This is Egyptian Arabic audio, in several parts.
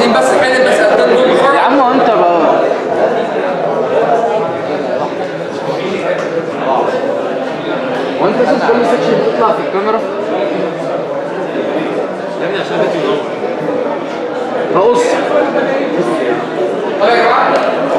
عاوزين بس نحل المسألتين دول يا بسرعة عم هو انت بقى هو انت اساسا كل سكشن بتطلع في الكاميرا يا ابني عشان بيتي منور هقص طيب يا جماعة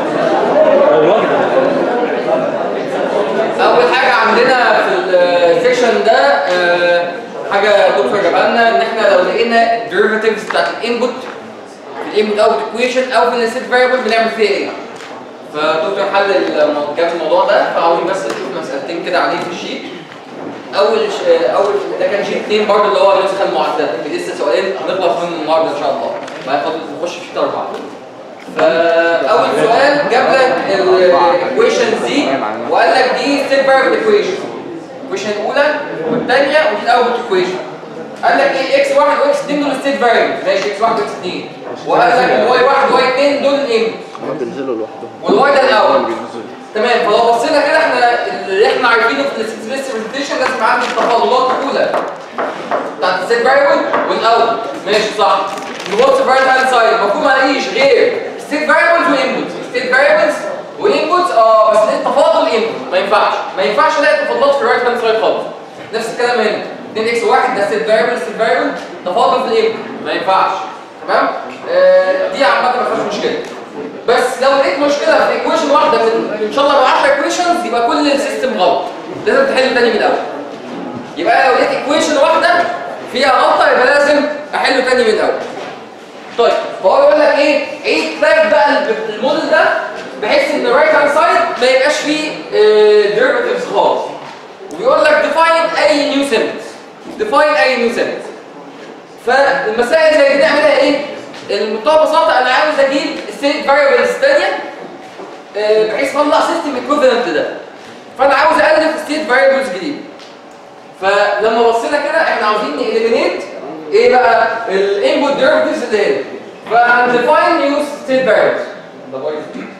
اول حاجه عندنا في السيكشن ده آه، حاجه دكتور جابها لنا ان احنا لو لقينا derivatives بتاعت الانبوت في الانبوت اوت ايكويشن او في الست فاريبل بنعمل فيها ايه فدكتور حل المو- جاب الموضوع ده فعاوزين بس نشوف مسألتين كده عليه في الشيت اول ش... آه، اول ده كان شيت اثنين برضه اللي هو النسخه المعدله لسه سؤالين هنخلص منهم النهارده ان شاء الله بعد فاضل نخش في شيت اربعه فاول سؤال جاب لك الايكويشن دي وقال لك دي ستيب فاريبل ايكويشن الايكويشن الاولى والثانيه ودي الاول ايكويشن قال لك ايه اكس 1 واكس 2 دول ستيت فاريبل ماشي اكس 1 واكس 2 وقال لك الواي 1 وواي 2 دول الانبوت هما بينزلوا لوحدهم والواي ده الاول بينزلوا تمام فلو بصينا كده احنا اللي احنا عارفينه في السبيس برزنتيشن لازم عندي التفاضلات الاولى بتاعت السيت فاريبل والاول ماشي صح نبص في الرايت هاند سايد المفروض ما الاقيش غير ستيت فاريبلز وانبوتس ستيت فاريبلز وانبوتس اه بس ليه التفاضل انبوت ما ينفعش ما ينفعش الاقي تفاضلات في الرايت هاند سايد خالص نفس الكلام هنا 2 اكس 1 ده ستيت فاريبل ستيت فاريبل تفاضل في الانبوت ما ينفعش تمام آه دي عامه ما فيهاش مشكله بس لو لقيت مشكله في ايكويشن واحده من ان شاء الله من 10 ايكويشنز يبقى كل السيستم غلط لازم تحل تاني من الاول يبقى لو لقيت ايكويشن واحده فيها غلطه يبقى لازم احله تاني من الاول طيب فهو بيقول لك ايه عيد تراك بقى الموديل ده بحيث ان الرايت هاند سايد ما يبقاش فيه ديريفاتيفز خالص وبيقول لك ديفاين اي نيو سنتنس ديفاين اي نيو سنتنس فالمسائل زي دي نعملها ايه المنتهى ببساطه انا عاوز اجيب الستيت فاريبلز الثانيه بحيث اطلع سيستم ايكوفالنت ده فانا عاوز الف ستيت فاريبلز جديد فلما بصينا كده احنا عاوزين نإليمينيت ايه بقى الانبوت ديريفاتيفز اللي هنا فهنديفاين نيو ستيت فاريبلز ده بايظ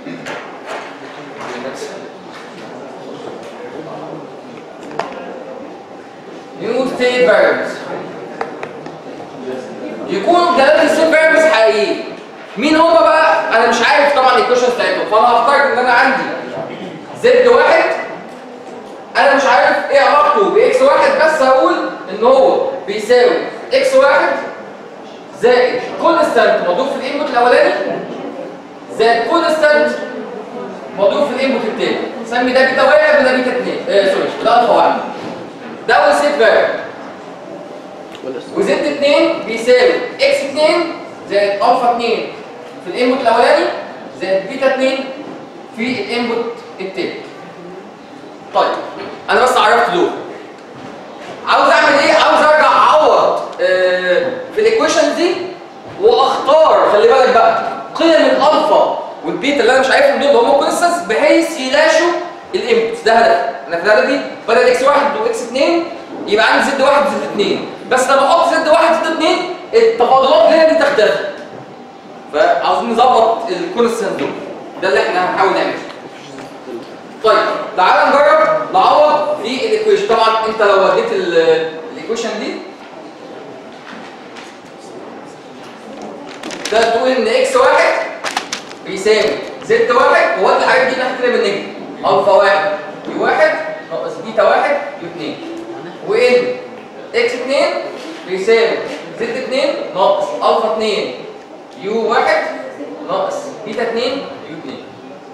نيو ستيت فاريبلز يكونوا دلالة الستيت فاريبلز حقيقيين مين هم بقى انا مش عارف طبعا الايكويشنز بتاعتهم فانا هفترض ان انا عندي زد واحد انا مش عارف ايه علاقته باكس واحد بس هقول ان هو بيساوي اكس واحد زائد كونستانت مضروب في الانبوت الاولاني زائد كونستانت مضروب في الانبوت الثاني سمي ده بيتا واحد وده بيتا اثنين آه سوري ده الفا واحد ده اول ست فاريبل وزد 2 بيساوي اكس 2 زائد الفا 2 في الانبوت الاولاني زائد بيتا 2 في الانبوت الثاني طيب انا بس عرفت دول عاوز اعمل ايه عاوز ارجع اعوض آه، في الايكويشن دي واختار خلي بالك بقى قيم الالفا والبيتا اللي انا مش عارفهم دول اللي هم كونستانس بحيث يلاشوا الانبوتس ده هدف انا في الهدف دي بدل اكس 1 واكس 2 يبقى عندي زد 1 وزد 2 بس لما احط زد 1 وزد 2 التفاضلات اللي هنا دي تختلف فعاوزين نظبط الكونستانس دول ده اللي احنا هنحاول نعمله طيب تعال نجرب نعوض في الايكويشن طبعا انت لو وديت ال- الايكويشن دي ده تقول ان اكس واحد بيساوي زد واحد وودي الحاجات دي ناحيه كده بالنجم الفا واحد يو واحد ناقص بيتا واحد يو اتنين وان اكس اتنين بيساوي زد اتنين ناقص الفا اتنين يو واحد ناقص بيتا اتنين يو اتنين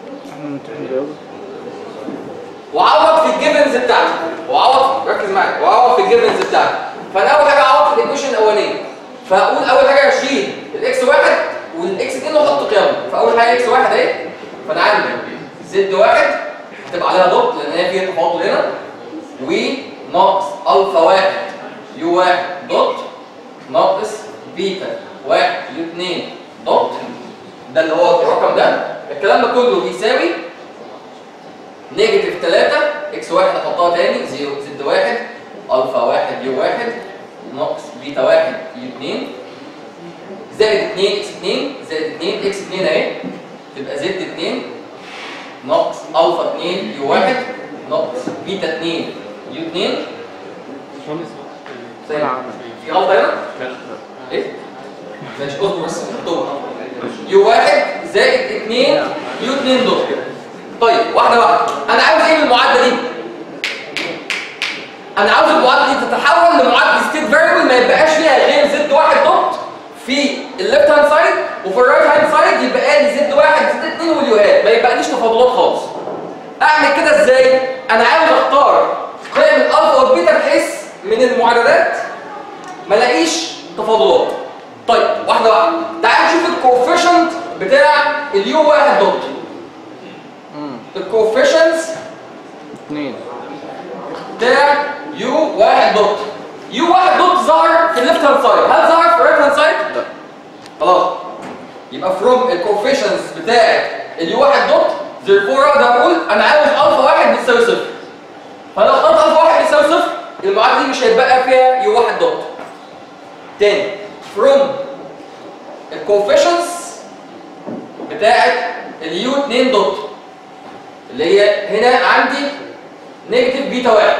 وعوض في الجيفنز بتاعتي وعوض ركز معايا وعوض في الجيفنز بتاعتي فانا اول حاجه اعوض في الايكويشن الاولانيه فاقول اول حاجه اشيل الاكس واحد والاكس 2 واحط قيمه فاول حاجه اكس واحد اهي فانا عندي زد واحد هتبقى عليها دوت لان هي فيها تفاضل هنا و ناقص الفا واحد يو واحد دوت ناقص بيتا واحد يو 2 دوت ده اللي هو الرقم ده الكلام ده كله بيساوي نيجاتيف 3 اكس واحد هحطها تاني زيرو زد واحد الفا واحد يو واحد ناقص بيتا واحد يو 2 زائد 2 اكس 2 زائد 2 اكس 2 اهي تبقى زد 2 ناقص الفا 2 يو واحد ناقص بيتا 2 يو 2 زي ما عمل في غلطه هنا؟ ايه؟ ماشي اصبر بس حطوها يو واحد زائد 2 يو 2 دوت طيب واحده واحده انا عاوز ايه من المعادله دي انا عاوز المعادله دي تتحول لمعادله ستيت فاريبل ما يبقاش فيها غير زد واحد دوت في الليفت هاند سايد وفي الرايت هاند سايد يبقى لي زد واحد زد اتنين واليوهات ما يبقاليش تفاضلات خالص اعمل كده ازاي انا عاوز اختار قيم الالفا والبيتا بحيث من المعادلات ما الاقيش تفاضلات طيب واحده واحده تعال نشوف الكوفيشنت بتاع اليو واحد دوت الكوفيشنتس اثنين بتاع يو واحد دوت يو واحد دوت ظهر في الليفت هاند سايد هل ظهر في الرايت هاند سايد؟ لا خلاص يبقى فروم الكوفيشنتس بتاع اليو واحد دوت therefore اقدر اقول انا عاوز الفا واحد بتساوي صفر فلو اخترت الفا واحد بتساوي صفر المعادله دي مش هيتبقى فيها يو واحد دوت تاني فروم الكوفيشنتس بتاعت اليو 2 دوت اللي هي هنا عندي نيجاتيف بيتا واحد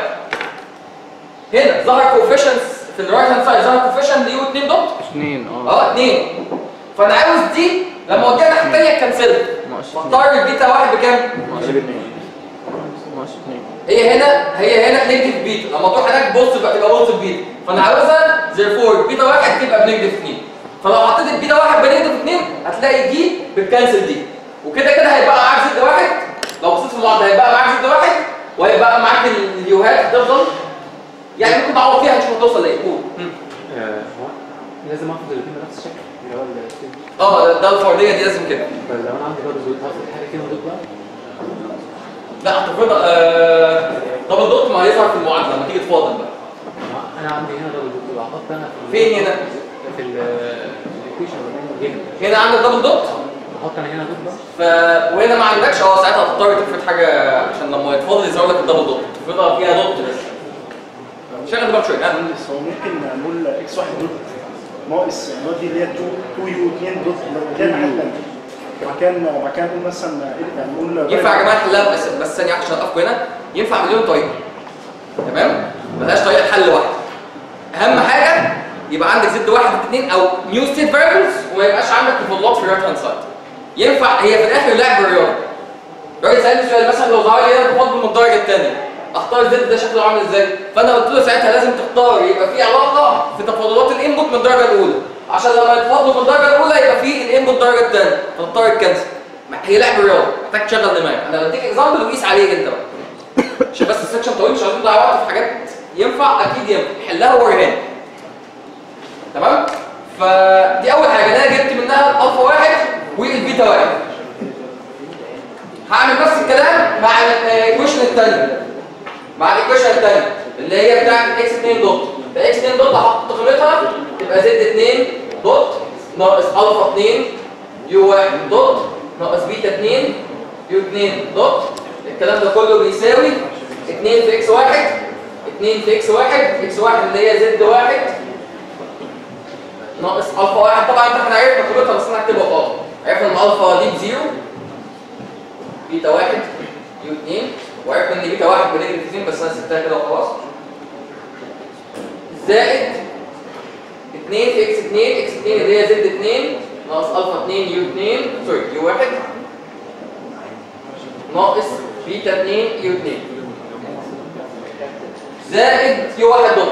هنا ظهر كوفيشنتس في الرايت هاند سايد ظهر كوفيشنت ليو 2 دوت اثنين اه اه 2 فانا عاوز دي لما اوديها الناحيه الثانيه كنسلها ناقص فاختار البيتا واحد بكام؟ ناقص اثنين ناقص اثنين هي هنا هي هنا نيجاتيف بيتا لما تروح هناك بص بقى تبقى بص بيتا فانا عاوزها زيرفور بيتا واحد تبقى بنيجاتيف 2 فلو حطيت البيتا واحد بنيجاتيف 2 هتلاقي دي بتكنسل دي وكده كده هيبقى معاك زد واحد لو بصيت في المعادله هيبقى معاك زد واحد وهيبقى معاك اليوهات هتفضل يعني ممكن تعوض فيها نشوف هتوصل لايه قول هم. هو لازم اخد الاثنين بنفس الشكل اللي هو الستيج اه ده- ده الفرديه دي لازم كده فلو انا عندي دبل زود هاخد حاجه كده ودول بقى لا هتفرض آه دبل دوت ما هيظهر في المعادله لما تيجي تفاضل بقى انا عندي هنا دبل زود بقى احط انا في فين هنا؟ في الايكويشن اللي هنا هنا عندك دبل دوت احط انا هنا دول بقى ف وهنا ما عندكش اه ساعتها هتضطر تفرض حاجه عشان لما يتفاضل يظهر لك الدبل دوت تفرضها فيها دوت بس شغل دماغك شويه ها بس هو ممكن نقول اكس واحد دوت ناقص النقط دي اللي هي 2 2 يو 2 دوت لو كان حتى مكان مكان نقول مثلا يعني نقول ينفع يا جماعه تحلها بس بس ثانيه عشان اقف هنا ينفع مليون طريقه تمام ملهاش طريقه حل واحده اهم حاجه يبقى عندك زد واحد اثنين او نيو ستيت فاريبلز وما يبقاش عندك تفاضلات في الرايت هاند سايد ينفع هي في الاخر لعب رياضي الراجل سالني سؤال مثلا لو ظهر لي هنا تفاضل من الدرجه الثانيه اختار زد ده شكله عامل ازاي فانا قلت له ساعتها لازم تختار يبقى في علاقه في تفاضلات الانبوت من الدرجه الاولى عشان لما يتفاضلوا من الدرجه الاولى يبقى في الانبوت الدرجه الثانيه فتضطر تكنسل هي لعب رياضي محتاج تشغل دماغك انا بديك اكزامبل وقيس عليه انت بقى عشان بس السكشن طويل مش عايزين نضيع وقت في حاجات ينفع اكيد ينفع حلها ووريهاني تمام فدي اول حاجه انا جبت منها الالفا واحد والبيتا واحد هعمل نفس الكلام مع الايكويشن الثانيه مع الايكويشن الثانيه اللي هي بتاعت اكس 2 دوت اكس 2 دوت هحط قيمتها تبقى زد 2 دوت ناقص الفا 2 يو 1 دوت ناقص بيتا 2 يو 2 دوت الكلام ده كله بيساوي 2 في اكس 1 2 في اكس 1 اكس 1 اللي هي زد 1 ناقص الفا 1 طبعا احنا عرفنا قيمتها بس انا هكتبها غلط عرفنا ان الفا دي بزيرو بيتا 1 يو 2 وعرفنا ان بيتا 1 بنيجاتيف 2 بس انا سبتها كده وخلاص زائد 2 في اكس 2 اكس 2 اللي هي زد 2 ناقص الفا 2 يو 2 سوري يو 1 ناقص بيتا 2 يو 2 زائد يو 1 دوت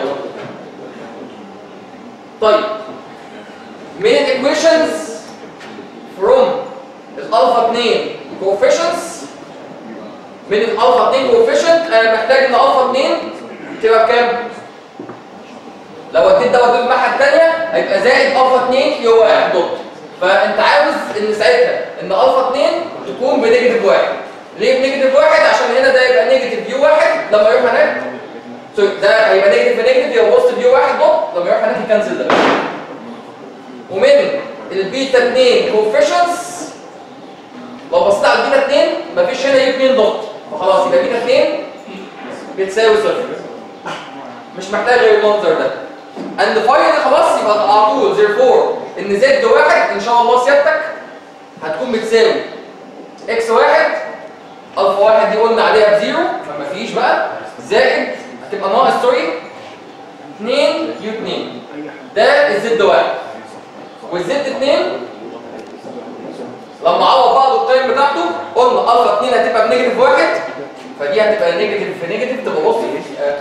طيب من الايكويشنز from الالفا 2 coefficients من الالفا 2 coefficient انا محتاج ان الفا 2 تبقى بكام؟ لو اديت ده واديت الناحيه الثانيه هيبقى زائد الفا 2 يو 1 دوت فانت عاوز ان ساعتها ان الفا 2 تكون بنيجاتيف 1 ليه بنيجاتيف 1 عشان هنا ده يبقى نيجاتيف يو 1 لما يروح هناك سوري ده هيبقى نيجاتيف بنيجاتيف يبقى بوزيتيف يو 1 دوت لما يروح هناك يكنسل ده ومن البيتا 2 كوفيشنتس لو بصيت على البيتا 2 مفيش هنا يو 2 دوت فخلاص يبقى بيتا 2 بتساوي صفر مش محتاج غير المنظر ده اند فاينل خلاص يبقى على طول زيرفور ان زد واحد ان شاء الله سيادتك هتكون بتساوي اكس واحد الفا واحد دي قلنا عليها بزيرو فمفيش بقى زائد هتبقى ناقص سوري 2 يو 2 ده الزد واحد والزد 2 لما عوض بعض القيم بتاعته قلنا الفا 2 هتبقى بنيجاتيف واحد فدي هتبقى نيجاتيف في نيجاتيف تبقى بص آه،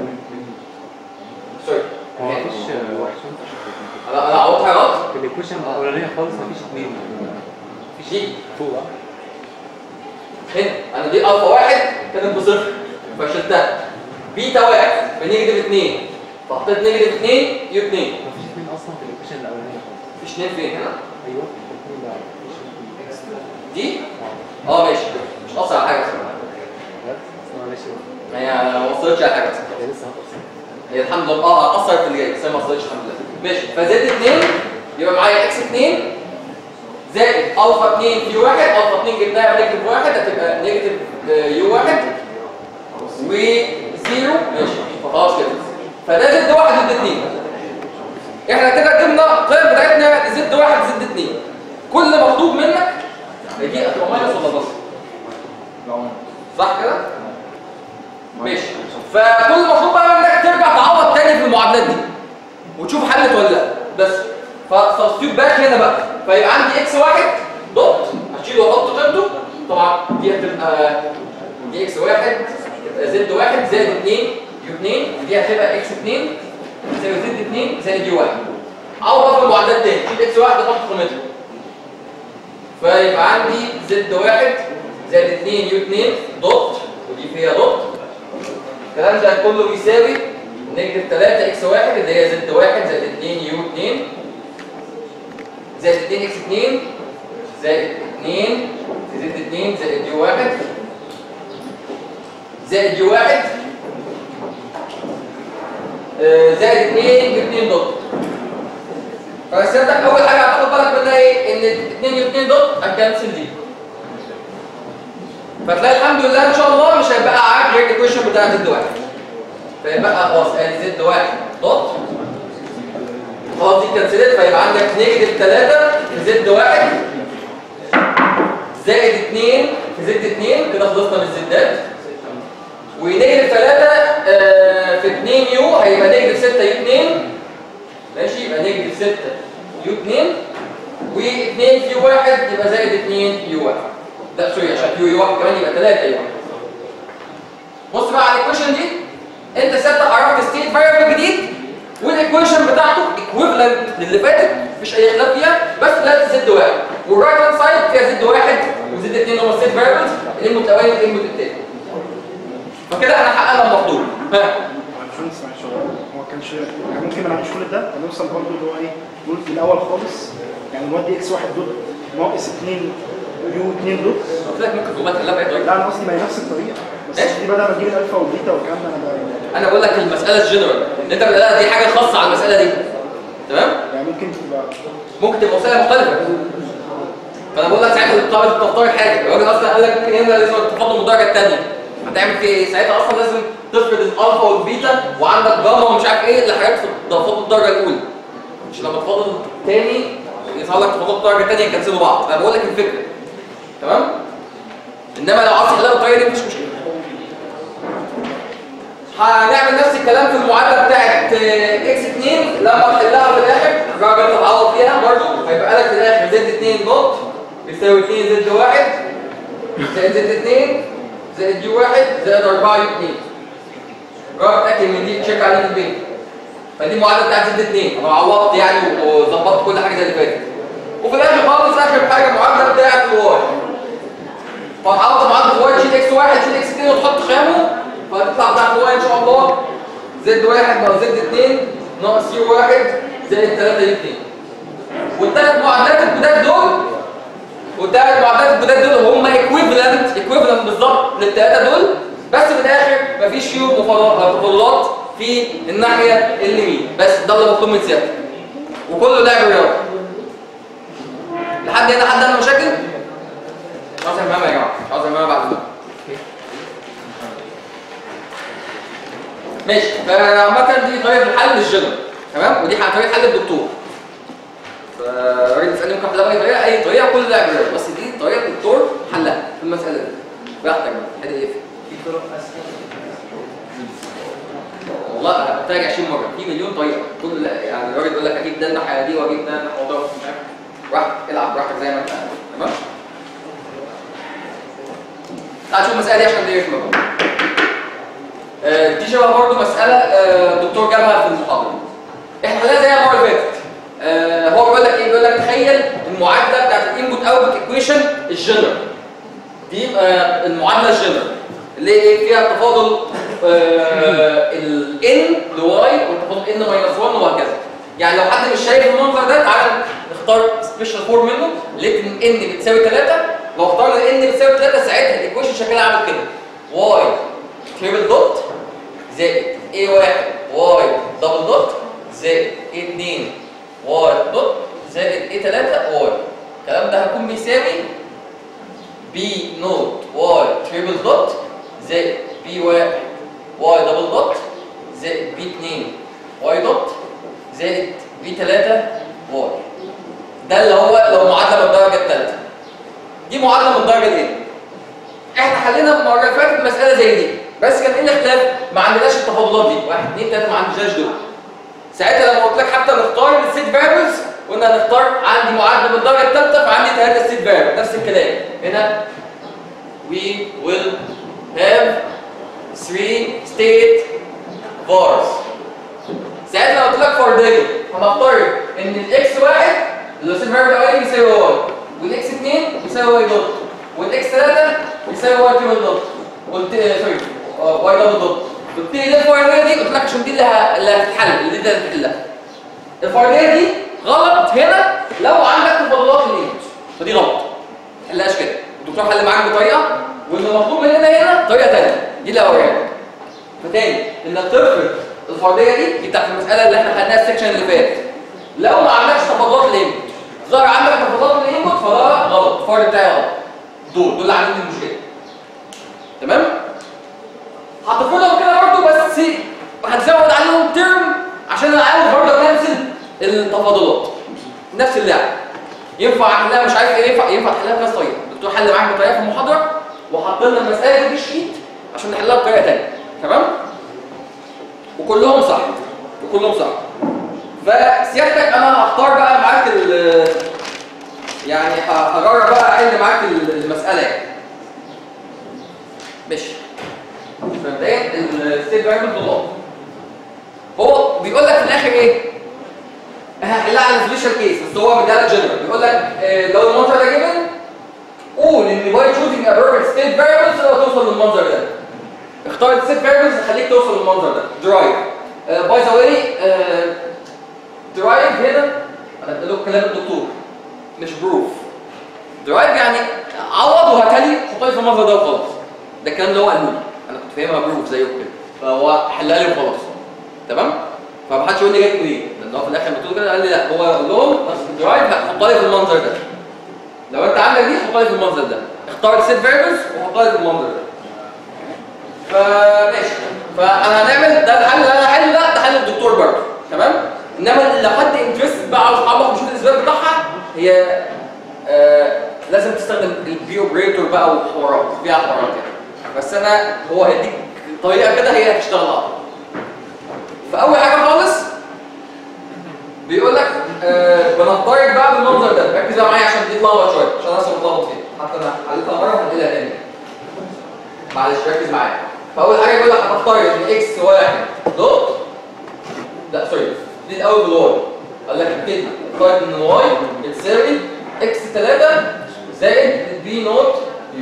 سوري هو مفيش انا انا عوضت حاجات في الايكويشن الاولانيه خالص مفيش اثنين مفيش دي تو بقى هنا انا دي الفا واحد كانت بصفر فشلتها بيتا واحد بنيجاتيف 2 فحطيت نيجاتيف 2 يو 2 مفيش اثنين اصلا في الايكويشن الاولانيه خالص مفيش 2 فين هنا ايوه الاثنين ده مفيش اثنين. دي اه ماشي مش قصر على حاجه بصراحه بس معلش بقى. هي ما وصلتش على حاجه بصراحه هي لسه هتقصر هي الحمد لله اه هتأثر في اللي جاي بس هي ما وصلتش الحمد لله ماشي فزائد 2 يبقى معايا اكس 2 زائد الفا 2 في 1 الفا 2 جبناها نيجاتيف 1 هتبقى نيجاتيف يو 1 وزيرو ماشي فخلاص كده فده زد 1 زد 2 احنا كده جبنا القيم بتاعتنا زد 1 زد 2 كل مطلوب منك دي هتبقى ماينس ولا بلس؟ صح كده؟ ماشي فكل المطلوب بقى منك ترجع تعوض تاني في المعادلات دي وتشوف حلت ولا لا بس فسبستيوت باك هنا بقى فيبقى عندي اكس واحد دوت هشيله واحط قيمته طبعا دي هتبقى دي اكس واحد تبقى زد واحد زائد 2 يو 2 ودي هتبقى اكس 2 تساوي زد 2 زائد يو 1 عوض بقى في المعادلات تاني شيل اكس واحد واحط قيمتها فيبقى عندي زد واحد زائد 2 يو 2 دوت ودي فيها دوت الكلام ده كله بيساوي نيجاتيف 3 اكس واحد اللي هي زد واحد زائد 2 يو 2 زائد 2 اكس 2 زائد 2 زائد 2 زائد يو واحد زائد يو واحد آه، زائد 2 يو 2 دوت فسيادتك اول حاجه هتاخد بالك منها ايه ان 2 يو 2 دوت هتكنسل دي فتلاقي الحمد لله ان شاء الله مش هيبقى معاك غير الايكويشن بتاع زد واحد فيبقى خلاص ادي زد واحد دوت خلاص دي كنسلت فيبقى عندك نيجاتيف 3 في زد واحد زائد 2 في زد 2 كده خلصنا من الزدات ونيجاتيف 3 آه، في 2 يو هيبقى نيجاتيف 6 يو 2 ماشي يبقى نيجاتيف 6 يو 2 و2 في يو 1 يبقى زائد 2 يو 1 لا سوري عشان يو يو 1 كمان يبقى 3 يو 1 بص بقى على الايكويشن دي انت سيادتك عرفت ستيت فاريبل جديد والايكويشن بتاعته ايكويفالنت للي فاتت مفيش اي خلاف فيها بس لا زد واحد والرايت هاند سايد فيها زد واحد وزد اثنين هم ستيت فاريبلز الانبوت الاولاني والانبوت الثاني فكده احنا حققنا المطلوب ها عشان اسمع شويه هو كانش يعني ممكن ما نعملش كل ده هنوصل برضه اللي هو ايه نقول في الاول خالص يعني نودي اكس واحد دوت ناقص 2 يو 2 دوت قلت لك ممكن تبقى تحلها باي طريقه لا انا قصدي ما هي نفس الطريقه بس ماشي. دي بدل ما تجيب الالفا والبيتا والكلام ده انا ب- انا بقول لك المساله الجنرال ان انت بتقولها دي حاجه خاصه على المساله دي تمام يعني ممكن تبقى ممكن تبقى مساله مختلفه فانا بقول لك ساعتها الطالب تفترض حاجه الراجل اصلا قال لك ممكن هنا لازم تفضل من الدرجه الثانيه هتعمل فيه ايه ساعتها اصلا لازم تفرض الالفا والبيتا وعندك جاما ومش عارف ايه لحاجات في تفاضل الدرجه الاولى مش لما تفاضل تاني يظهر لك تفاضل الدرجه الثانيه يكنسلوا بعض انا بقول لك الفكره تمام انما لو عايز تحلها بالطريقه دي مفيش مشكله هنعمل نفس الكلام في المعادله بتاعت اكس 2 لما تحلها في الاخر الراجل انت تعوض فيها برضه هيبقى لك في الاخر زد 2 دوت بيساوي 2 زد 1 زائد زد 2 زائد يو 1 زائد 4 يو 2 جرب اتاكد من دي تشيك عليه في البيت فدي المعادله بتاعت زد 2 انا عوضت يعني وظبطت كل حاجه زي اللي فاتت وفي الاخر خالص اخر حاجه المعادله بتاعت الواي فهتعوض معادله واي تشيل اكس 1 تشيل اكس 2 وتحط خامه فهتطلع بتاعت واي ان شاء الله زد 1 ناقص زد 2 ناقص يو 1 زائد 3 يو 2 والثلاث معادلات الجداد دول والثلاث معادلات الجداد دول هم ايكويفالنت ايكويفالنت بالظبط للثلاثه دول بس في الاخر مفيش فيهم مفاض- تفاضلات في الناحيه اليمين بس ده اللي مطلوب من سيادتك وكله لعب رياضي لحد هنا حد عنده مشاكل؟ عاوز المهمة يا جماعه عاوز المهمة بعد كده ماشي فعامة دي طريقة الحل للجنرال تمام ودي طريقة حل الدكتور فالراجل بيسألني ممكن احلها بأي طريقة أي طريقة كل لعب رياضي بس دي طريقة الدكتور حلها في المسألة دي براحتك بقى ادي ايه في طرق اسهل والله هحتاج 20 مرة في مليون طريقة كل يعني الراجل يقول لك اجيب ده الناحية دي واجيب ده الناحية دي مش عارف براحتك العب براحتك زي ما انت تمام تعال نشوف المساله دي عشان دي رخمه بقى. آه، دي شبه برضه مساله آه، دكتور جابها في المحاضره احنا خلينا زي المره اللي فاتت آه، هو بيقول لك ايه بيقول لك تخيل المعادله بتاعت الانبوت اوتبوت ايكويشن الجنرال دي آه، المعادله الجنرال اللي هي ايه فيها تفاضل ال n لواي والتفاضل n ماينس 1 وهكذا يعني لو حد مش شايف المنظر ده تعالى نختار سبيشال فورم منه لقيت ان n بتساوي 3 لو اخترنا n بتساوي 3 ساعتها الايكويشن شكلها عامل كده y تريبل دوت زائد a1 y دبل دوت زائد a2 y دوت زائد a3 y الكلام ده هيكون بيساوي b نوت y تريبل دوت زائد b1 y دبل دوت زائد b2 y دوت زائد b3 y ده اللي هو لو معادله من الدرجه الثالثه دي معادله من الدرجه الاولى احنا حلينا المره اللي فاتت مساله زي دي بس كان ايه الاختلاف ما عندناش التفاضلات دي واحد اثنين ثلاثه ما عندناش دول ساعتها لما قلت لك حتى نختار السيت فاريبلز قلنا هنختار عندي معادله من الدرجه الثالثه فعندي ثلاثه سيت فاريبل نفس الكلام هنا we will have three state vars ساعتها لو قلت لك فرديه هنفترض ان الاكس واحد اللي هو السيت فاريبل الاولاني بيساوي واي والاكس 2 بيساوي واي دوت والاكس 3 بيساوي واي تريبل دوت قلت سوري واي دبل دوت قلت لي ده الفرديه دي قلت لك عشان دي اللي ه- اللي هتتحل اللي انت هتحلها الفرديه دي غلط هنا لو عندك تفاضلات الانجلش فدي غلط ما تحلهاش كده الدكتور حل معاك بطريقه واللي مطلوب مننا هنا طريقه ثانيه دي اللي هوريها فتاني انك تفرض الفرديه دي دي بتاعت المساله اللي احنا خدناها السكشن اللي فات لو ما عندكش تفاضلات الانبوت ظهر عندك تفاضلات الانبوت فده غلط الفرد بتاعي غلط دول دول اللي عاملين المشكله تمام هتفرضهم كده برضه بس هتزود عليهم ترم عشان انا عاوز برضه اكنسل التفاضلات نفس اللعبه ينفع احلها مش عارف ايه ينفع ينفع تحلها بنفس طريقه الدكتور حل معاك بطريقه في المحاضره وحط لنا المساله دي في شيت عشان نحلها بطريقه ثانيه تمام وكلهم صح وكلهم صح فسيادتك انا هختار بقى معاك ال يعني ه- هجرب بقى احل معاك ال- المساله يعني ماشي فمبدئيا الستيت فاريبل طلاب هو بيقول لك في الاخر ايه؟ هحلها على السبيشال كيس بس هو مديها لك جنرال بيقول لك آه، لو المنظر ده جيفن قول ان باي تشوزنج ا بيرفكت ستيت فاريبلز تقدر توصل للمنظر ده اختار الستيت فاريبلز تخليك توصل للمنظر ده درايف باي ذا واي درايف هنا انا بقول لكم كلام الدكتور مش بروف درايف يعني عوض وهكلي حطها في المنظر ده وخلاص ده الكلام اللي هو قاله لي انا كنت فاهمها بروف زيه كده فهو حلها لي وخلاص تمام فمحدش يقول لي جاي منين لان هو في الاخر بتقول كده قال لي لا هو قال لهم بس الدرايف هتحطها لي في المنظر ده لو انت عندك دي حطها لي في المنظر ده اختار السيت فاريبلز وحطها لي في المنظر ده فماشي فانا هنعمل ده الحل اللي انا هحله ده ده حل الدكتور برضه تمام انما لو حد انترست بقى عاوز يعرف ويشوف الاسباب بتاعها هي آه لازم تستخدم البي اوبريتور بقى وحوارات فيها حوارات يعني بس انا هو هيديك طريقه كده هي هتشتغل اكتر فاول حاجه خالص بيقول لك آه بنفترض بقى بالمنظر ده ركز بقى معايا عشان دي اتلخبط شويه عشان انا اصلا متلخبط فيها حتى انا حليتها مره وهحلها تاني معلش ركز معايا فاول حاجه بيقول لك هنفترض ان اكس واحد دوت لا سوري دي الاول بالواي قال لك الكلمه افترض ان واي بتساوي اكس 3 زائد بي نوت يو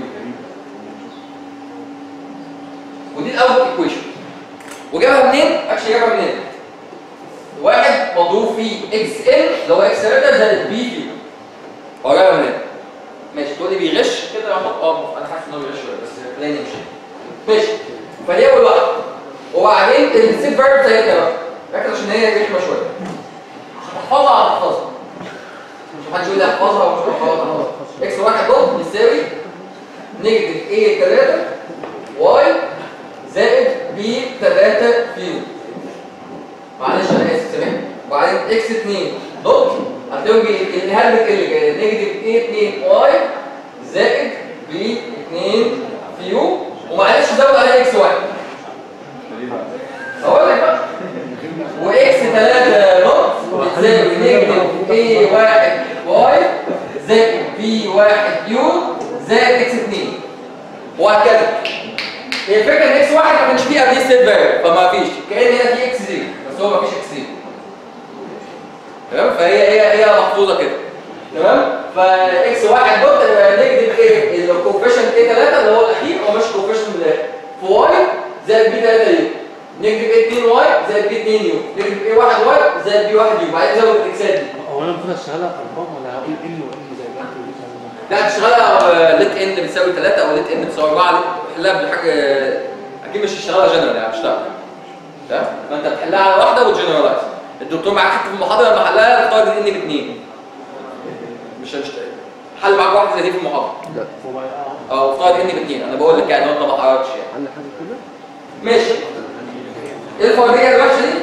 ودي الاول ايكويشن وجابها منين؟ اكشلي جابها منين؟ واحد مضروب في اكس ان اللي هو اكس 3 زائد بي في هو جابها منين؟ ماشي تقول لي بيغش كده احط اه انا حاسس ان هو بيغش شويه بس خلينا نمشي ماشي فدي اول واحده وبعدين السيت فاريبل بتاعتنا بقى ركز عشان هي رخمه شويه هتحفظها هتحفظها مش محدش يقول لي احفظها ومش هحفظها اكس واحد دوت بيساوي نيجاتيف ايه 3 واي زائد بي 3 في يو معلش انا اسف سامحني وبعدين اكس 2 دوت هتلاقيهم بي- الهال بتقل كده نيجاتيف ايه 2 واي زائد بي 2 في يو ومعلش زود عليها اكس 1 اقول لك بقى واكس 3 دوت بتساوي نيجاتيف ايه 1 واي زائد بي بي 1 يو زائد اكس 2 وهكذا هي الفكره ان اكس 1 ما كانش فيه قبليه ستيت فاريبل فما فيش كان هنا في اكس 0 بس هو ما فيش اكس 0 تمام فهي هي هي محفوظه كده تمام فاكس 1 دوت نيجاتيف ايه الكوفيشنت ايه 3 اللي هو الاخير هو مش كوفيشنت من الاخر في واي زائد بي 3 يو نيجاتيف ايه 2 واي زائد بي 2 يو نيجاتيف ايه 1 واي زائد بي 1 يو بعدين زود الاكسات دي هو انا المفروض اشتغلها في ارقام ولا هقول ان وان زي ما انت قلت لا تشتغلها ليت ان بتساوي 3 او ليت ان بتساوي 4 حلها بحاجه اكيد مش هتشتغلها جنرال يعني هتشتغل تمام فانت بتحلها على واحده وتجنرالايز الدكتور معاك حتى في المحاضره لما حلها افترض ان باثنين مش هنشتغل حل معاك واحده زي دي في المحاضره هو بقى اه او افترض ان باثنين انا بقول لك يعني وانت ما حركتش يعني عندك حاجه كده ماشي ايه الفرضيه الوحشه دي؟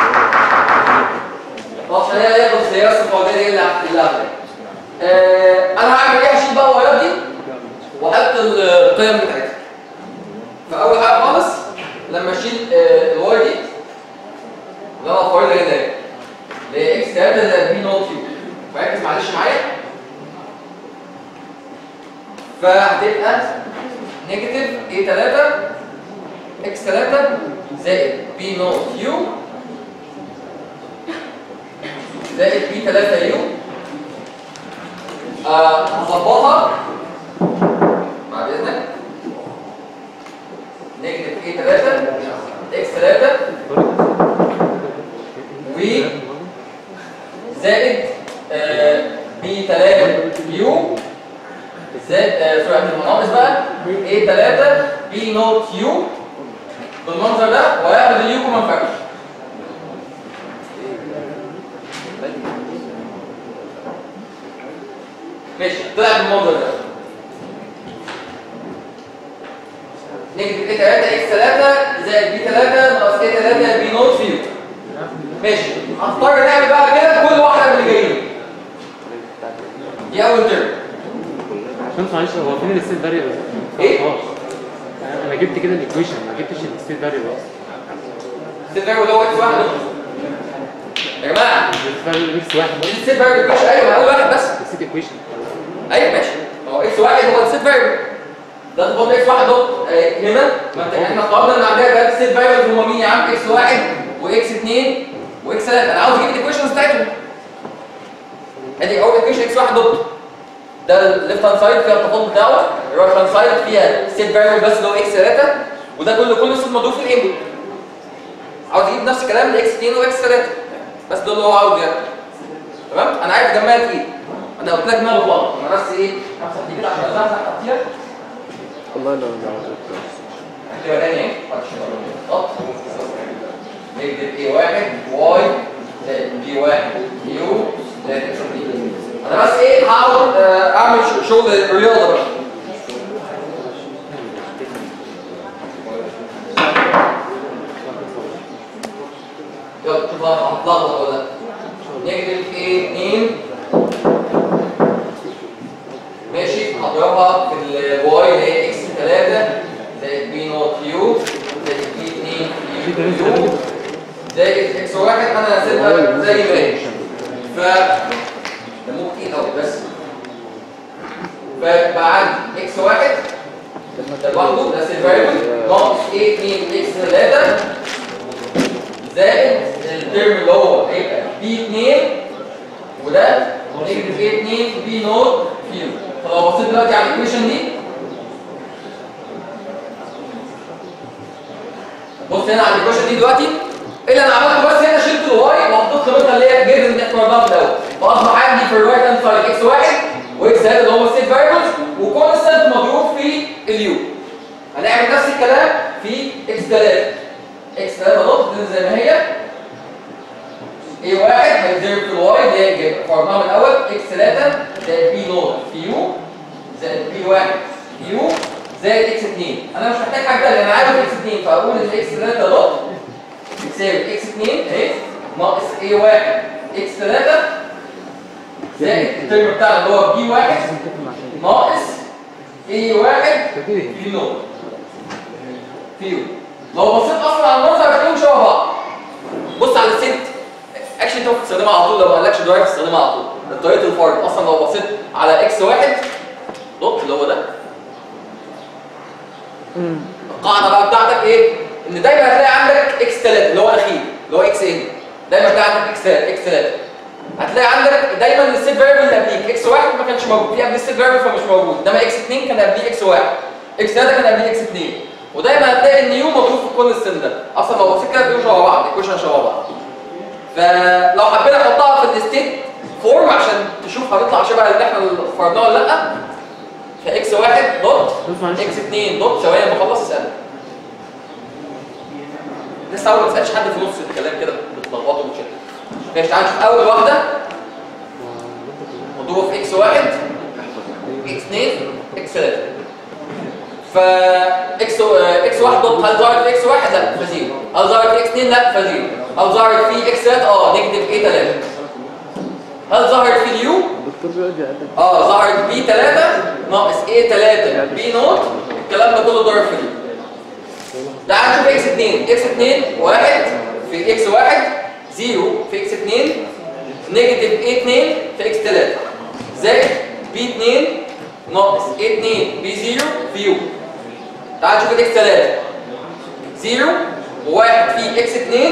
خلاص خلينا ناخد سياسه الفرضيه دي اللي هتحلها آه انا هعمل ايه هشيل بقى الوايات دي واحط القيم بتاعتها فاول حاجه خالص لما اشيل آه، الواي دي اللي انا هفرضها هنا اهي اللي هي اكس 3 زائد بي نوت يو فركز معلش معايا فهتبقى نيجاتيف اي 3 اكس 3 زائد بي نوت يو زائد بي 3 يو آه، هظبطها بعد اذنك نيجاتيف اي 3 اكس 3 و زائد بي 3 يو زائد آه، سوري هتبقى ناقص بقى اي 3 بي نوت يو بالمنظر ده وهياخد اليو كومن فاكتور ماشي طلع بالمنظر ده نيجاتيف اي 3 اكس 3 زائد بي 3 ناقص اي 3 بي نوت فيو ماشي هنضطر نعمل بقى كده كل واحده من اللي جايين دي اول ترم بس معلش هو فين الستيت فاريبل؟ إيه؟ انا جبت كده الايكويشن ما جبتش الستيت فاريبل اصلا السيت فاريبل هو اكس واحد يا جماعه الستيت فاريبل اكس واحد مش السيت فاريبل مش ايوه اول واحد بس الستيت ايكويشن ايوه ماشي هو اكس واحد هو السيت فاريبل ده تفضل اكس واحد دوت آه، هنا ما انت احنا افترضنا ان عندنا ثلاث سيت فاريبلز هم مين يا عم اكس واحد واكس اثنين واكس ثلاثه انا عاوز اجيب الايكويشنز بتاعتهم ادي اول ايكويشن اكس واحد دوت ده الليفت هاند سايد فيها التفاضل بتاعه الرايت هاند سايد فيها سيت فاريبل بس اللي هو اكس 3 وده كله كله اسمه مضروب في الانبوت عاوز اجيب نفس الكلام لاكس 2 واكس 3 بس ده اللي هو عاوزه يعني تمام انا عارف جمعت ايه انا قلت لك دماغي غلط انا بس ايه امسح دي كده عشان ازحزح تحتيها والله لا لا هتبقى تاني ايه خط نيجاتيف ايه واحد واي زائد بي واحد يو زائد اكس بي انا بس ايه هحاول آه، اعمل ش- شغل الرياضه بقى يلا شوف بقى هتلخبط ولا لا نيجاتيف ايه 2 ماشي هضربها في الواي اللي هي اكس 3 زائد بي نوت يو زائد بي 2 يو زائد اكس واحد انا هسيبها زي ما هي ف ده مو كتير قوي بس فبقى عندي اكس واحد ده لوحده ده سيل فاريبل ناقص ايه 2 اكس 3 زائد الترم اللي هو هيبقى بي 2 وده نيجاتيف ايه 2 بي نوت فيو فلو بصيت دلوقتي على الايكويشن دي بص هنا على الايكويشن دي دلوقتي ايه اللي انا عملته بس هنا شلت الواي وحطيت قيمتها اللي هي جيفن اللي احنا قلناها في الاول فاصبح عندي في الرايت هاند سايد اكس واحد واكس زائد اللي هو السيت فاريبلز وكونستنت مضروب في اليو هنعمل نفس الكلام في اكس 3 اكس 3 نقطه زي ما هي اي واحد هيتضرب في الواي اللي هي جايب فرضناها من الاول اكس 3 زائد بي نوت في يو زائد بي واحد في يو زائد اكس 2 انا مش محتاج حاجه تانيه انا عارف اكس 2 فاقول ان اكس 3 دوت بتساوي اكس 2 اهي ناقص اي واحد اكس 3 زائد الترم بتاعنا اللي هو بي واحد ناقص اي واحد في نوت في يو لو بصيت اصلا على المنظر هتلاقيهم شبه بعض بص على الست اكشن انت ممكن تستخدمها على طول لو ما قالكش درايف تستخدمها على طول بطريقه الفرض اصلا لو بصيت على اكس واحد دوت اللي هو ده القاعده بقى بتاعتك ايه؟ ان دايما هتلاقي عندك اكس 3 اللي هو الاخير اللي هو اكس ان دايما هتلاقي عندك اكس 3 اكس 3 هتلاقي عندك دايما السيت فاريبل اللي قبليك اكس 1 ما كانش موجود في قبل السيت فاريبل فمش موجود انما اكس 2 كان قبليه اكس 1 اكس 3 كان قبليه اكس 2 ودايما هتلاقي النيو مضروب في كل السن ده اصلا لو بصيت كده بيبقوا شبه بعض الايكويشن شبه بعض فلو حبينا نحطها في الستيت فورم عشان تشوف هتطلع شبه اللي احنا فرضناه ولا لا فاكس 1 دوت بص معلش. اكس 2 دوت ثواني لما اخلص اسالك لسه اول ما تسالش حد في نص الكلام كده بتلخبطه وتشتت ماشي تعالى نشوف اول واحده مضروبه في اكس 1 اكس 2 اكس 3 فا اكس اكس 1 دوت هل ظهرت في اكس 1 لا فزيرو هل ظهرت في اكس 2 لا فزيرو هل ظهرت في اكس 3 اه نيجاتيف اي 3 هل ظهرت في اليو الدكتور بيقعد يقدم اه ظهرت بي 3 ناقص ايه 3 بي نوت الكلام ده كله ضرب في دي تعال نشوف اكس 2 اكس 2 1 في اكس 1 0 في اكس 2 نيجاتيف ايه 2 في اكس 3 زائد بي 2 ناقص ايه 2 بي 0 في يو تعال نشوف الاكس 3 0 و1 في اكس 2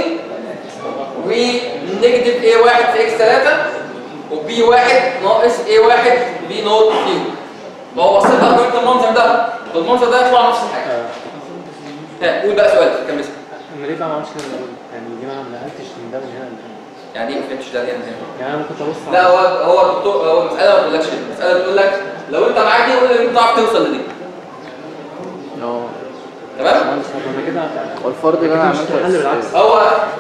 ونيجاتيف ايه 1 في اكس 3 وبي 1 ناقص ايه 1 بي نوت كيو لو بصيت على درجه المنظر ده المنظر ده يطلع نفس الحاجه ها قول بقى سؤال كمل انا ليه بقى ما عملتش كده من الأول؟ يعني ليه ما نقلتش من ده من هنا لهنا؟ يعني ايه ما فهمتش ده يعني يعني انا كنت ابص لا هو هو الدكتور هو المساله ما بتقولكش كده المساله بتقول لك لو انت معاك دي قول ان انت تعرف توصل لدي اه تمام مهندس طب انا كده والفرض اللي انا مش عملته حل بالعكس هو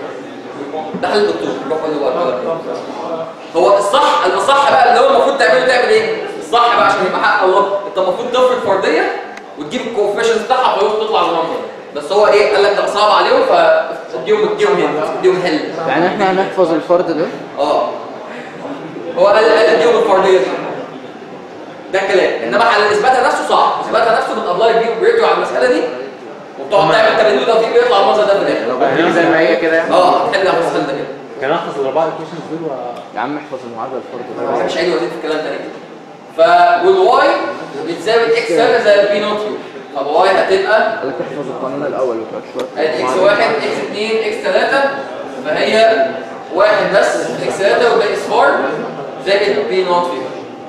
ده حل الدكتور روح قول له بقى هو الصح الاصح بقى اللي هو المفروض تعمله تعمل ايه الصح بقى عشان يبقى حق الله انت المفروض تفرض فرضيه وتجيب الكوفيشنز بتاعها فيروح تطلع بالمنظر بس هو ايه قال لك ده صعب عليهم فاديهم اديهم هنا اديهم هل يعني احنا هنحفظ الفرض ده اه هو قال قال اديهم الفرضيه دي ده كلام انما على اثباتها نفسه صعب اثباتها نفسه بتابلاي بيه وبيرجع على المساله دي وبتقعد تعمل تبادل وتوفيق بيطلع المنظر ده في الاخر لو بدي زي ما هي كده يعني اه هتحل على المسألة ده كده كان احفظ الاربعه ايكويشنز دول و يا عم احفظ المعادله الفرض ما ده بحبش اعيد وازيد في الكلام تاني ف والواي بتساوي اكس زائد زي البي نوت يو طب واي هتبقى قال لك احفظ القانون الاول وبعد شويه ادي اكس واحد اكس اثنين اكس ثلاثة فهي واحد بس اكس ثلاثة والباقي اصفار زائد بي نوت يو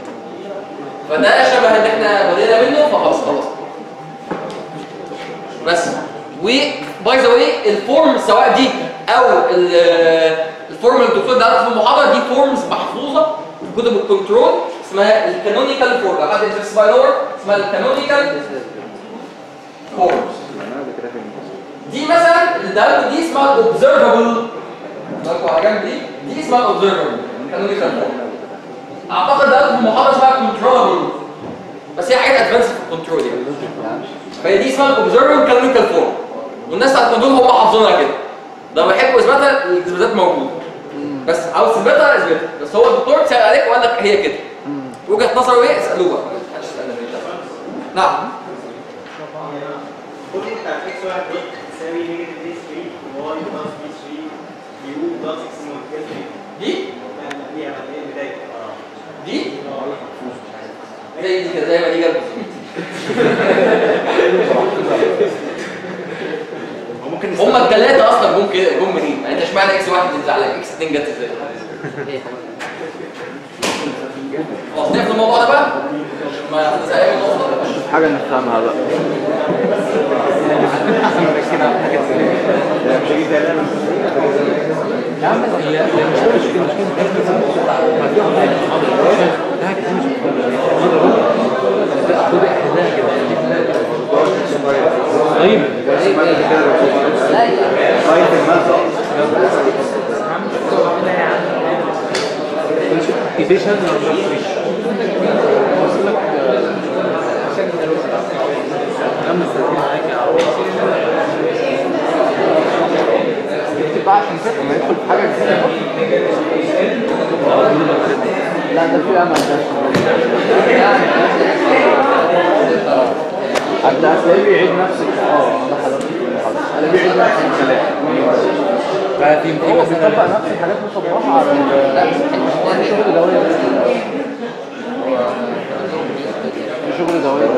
فده شبه ان احنا بدينا منه فخلاص خلاص بس و باي ذا واي الفورم سواء دي او ال- الفورم اللي الدكتور ده في المحاضره دي فورمز محفوظه في كتب الكنترول اسمها الكانونيكال فورم لو حد يدرس باي لور اسمها الكانونيكال فورمز دي مثلا اللي ده دي اسمها الاوبزرفبل لكم على جنب دي دي اسمها الاوبزرفبل كانونيكال فورم اعتقد ده في المحاضره اسمها كنترولبل بس هي حاجات ادفانس في الكنترول يعني فهي دي اسمها الاوبزرفبل كانونيكال فورم والناس بتاعت الكنترول هم حافظينها كده ده بيحبوا اثباتها الاثباتات موجوده بس عاوز تثبتها اثبتها بس هو الدكتور سال عليك وقال لك هي كده وجهه نظره ايه اسالوه بقى محدش يسالنا ليه. نعم خد انت اكس واحد دوت تساوي نيجاتيف بي 3 واي بلس بي 3 يو بلس اكس نوت دي دي عمليه بدايه اه دي زي دي كده زي ما دي جنب هو ممكن هما الثلاثه اصلا جم كده جم منين؟ يعني انت اشمعنى اكس واحد اللي عليك اكس 2 جت ازاي؟ خلاص نقفل الموضوع ده بقى عشان ما نزهق من النقطه دي. حاجه نفهمها بقى يا عم هي هي المشكله مش كده المشكله ما في واحد محاضره ده كتير مش خد احتلال كده طيب ايفيشن ولا مفيش؟ كم سنتين معاك يا عم بتبقى عشان كده لما يدخل في حاجه جديده لا ده في امل ده اه حتى هتلاقيه بيعيد نفس ال- اه ده حضرتك في المحاضره انا بيعيد نفس الكلام بقى في في هو مثلا بيطبق نفس الحاجات مطبقها على ال- في شغل دوائر في شغل دوائر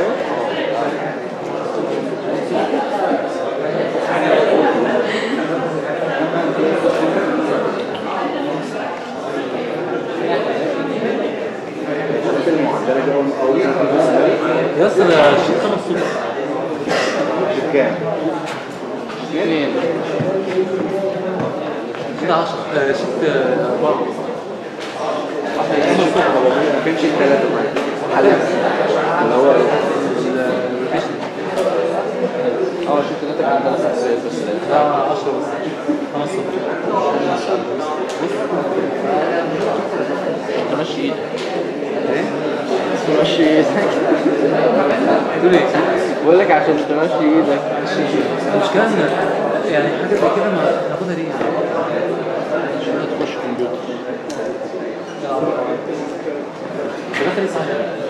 المعدله دي اول اول سنه يا اسطى ده شيء خمس صفر كام؟ اثنين كده 10 آه، شيت آه، أربعة ما كانش الثلاثه معايا حاليا اللي هو اه شفت ثلاثة كان ثلاث اساسيات بس ده 10 بس 5 صفر تمشي ايدك تمشي ايدك تقول ايه؟ بقول لك عشان تمشي ايدك المشكلة ان يعني حاجة زي كده ما ناخدها ليه يعني؟ عشان تخش كمبيوتر وداخل صح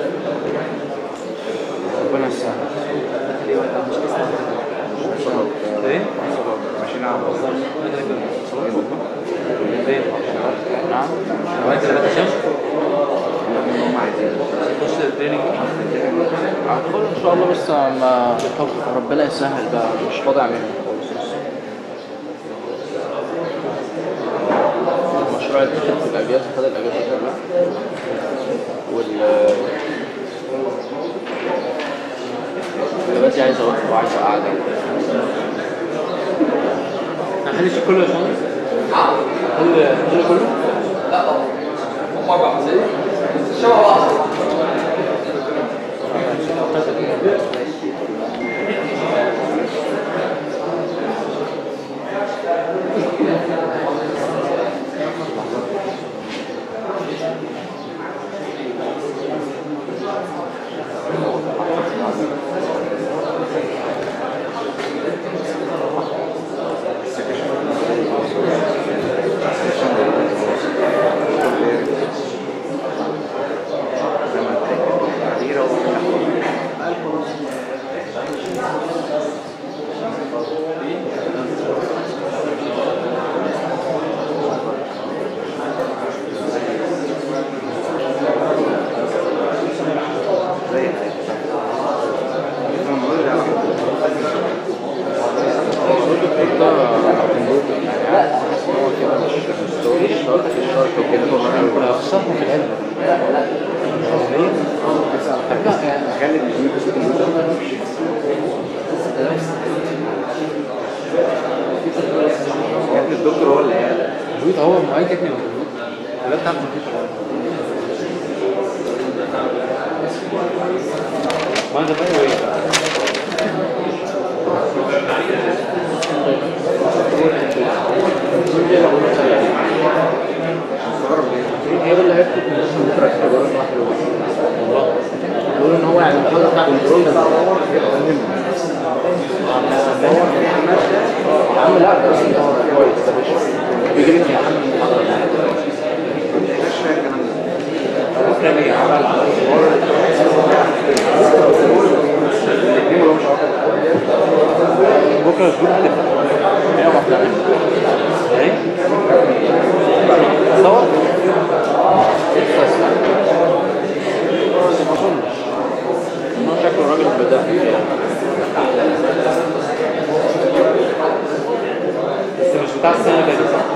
ربنا يسهل ايه؟ ماشيين على بعض. ايه؟ نعم هو انت ثلاثة شمس هم عايزين تخش التريننج هدخل ان شاء الله بس ما طب ربنا يسهل بقى مش فاضي اعملها خالص المشروع اتاخد في الاجازه خد الاجازه كلها وال دلوقتي عايز اروح وعايز اقعد هنحل الشيء كله يا باشمهندس؟ نعم حل حل كله؟ لا طبعا هم اربع مسائل شبه بعض خسرهم في العلم يا ابني الدكتور هو اللي قال الويت هو معين تكنيكال لا بتاع كمبيوتر ما انت بقى ايه هي ده اللي هيكتب من الكمبيوتر اختبار واحد والله بيقول ان هو يعني المحاضره بتاعت الكنترول ده يا عم لا ده كويس ده باشا بيجي لك يا عم المحاضره بكره ليه عمل بكره الجروب هتبقى هي واحده ايه صور استسلم ما اظنش هو شكله الراجل بدأ يعني بس مش بتاع السنه اللي فاتت صح؟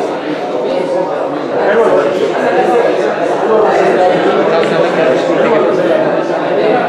بتاع السنه اللي فاتت مش كل حاجه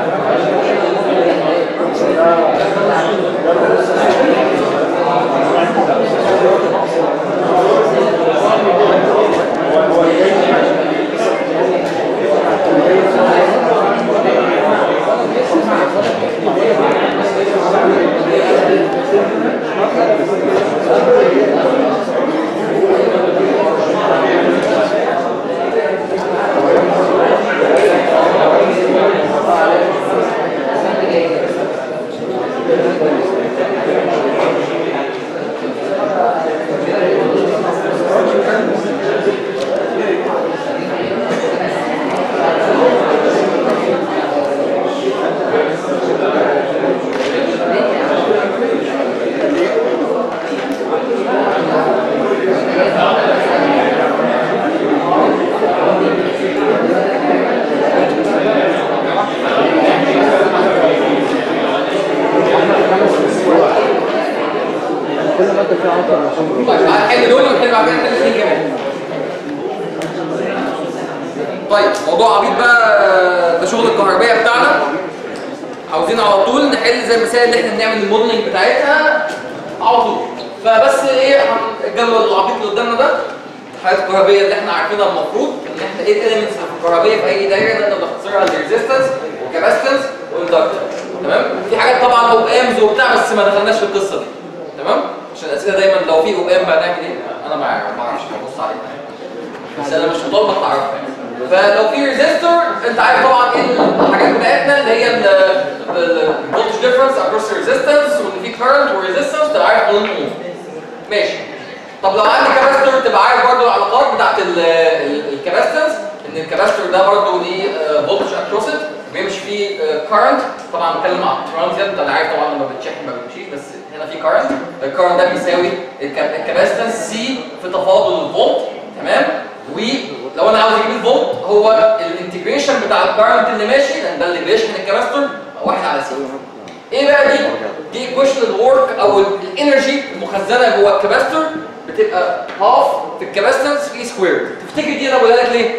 كل ماده فيها عنصر من طيب هنحل دول ونحل بعد كده نحل الاثنين كمان طيب موضوع عبيط بقى ده شغل الكهربائيه بتاعنا عاوزين على طول نحل زي المسائل اللي احنا بنعمل الموديلنج بتاعتها على طول فبس ايه هن- الجدول العبيط اللي قدامنا ده الحاجات الكهربائيه اللي احنا عارفينها المفروض ان احنا ايه الاليمنتس اللي في الكهربائيه في اي دايره نقدر نختصرها لريزيستنس وكاباسيتنس واندكتنس تمام في حاجات طبعا اوب امز وبتاع بس ما دخلناش في القصه دي تمام عشان الاسئله دايما لو في اوب ام هنعمل ايه انا ما ما اعرفش ببص عليها بس انا مش مطالبه تعرفها يعني. فلو في ريزيستور انت عارف طبعا ايه الحاجات بتاعتنا اللي هي الفولتج ديفرنس اكروس ريزيستنس وان في كارنت وريزيستنس تبقى عارف قانون اوم ماشي طب لو عندي كاباستور تبقى عارف برضه العلاقات بتاعت الكاباستنس ان الكاباستور ده برضه ليه فولتج اكروس بيمشي فيه كارنت طبعا بتكلم عن ترانزيت انا عارف طبعا لما بتشحن ما بيمشيش بس هنا في كارنت الكارنت ده بيساوي الكاباستنس سي في تفاضل الفولت تمام ولو انا عاوز اجيب الفولت هو الانتجريشن بتاع الكارنت اللي ماشي لان ده اللي بيشحن الكاباستور واحد على سي ايه بقى دي؟ دي ايكويشن الورك او الانرجي المخزنه جوه الكاباستور بتبقى هاف في الكاباستنس في سكوير تفتكر دي انا بقولها لك ليه؟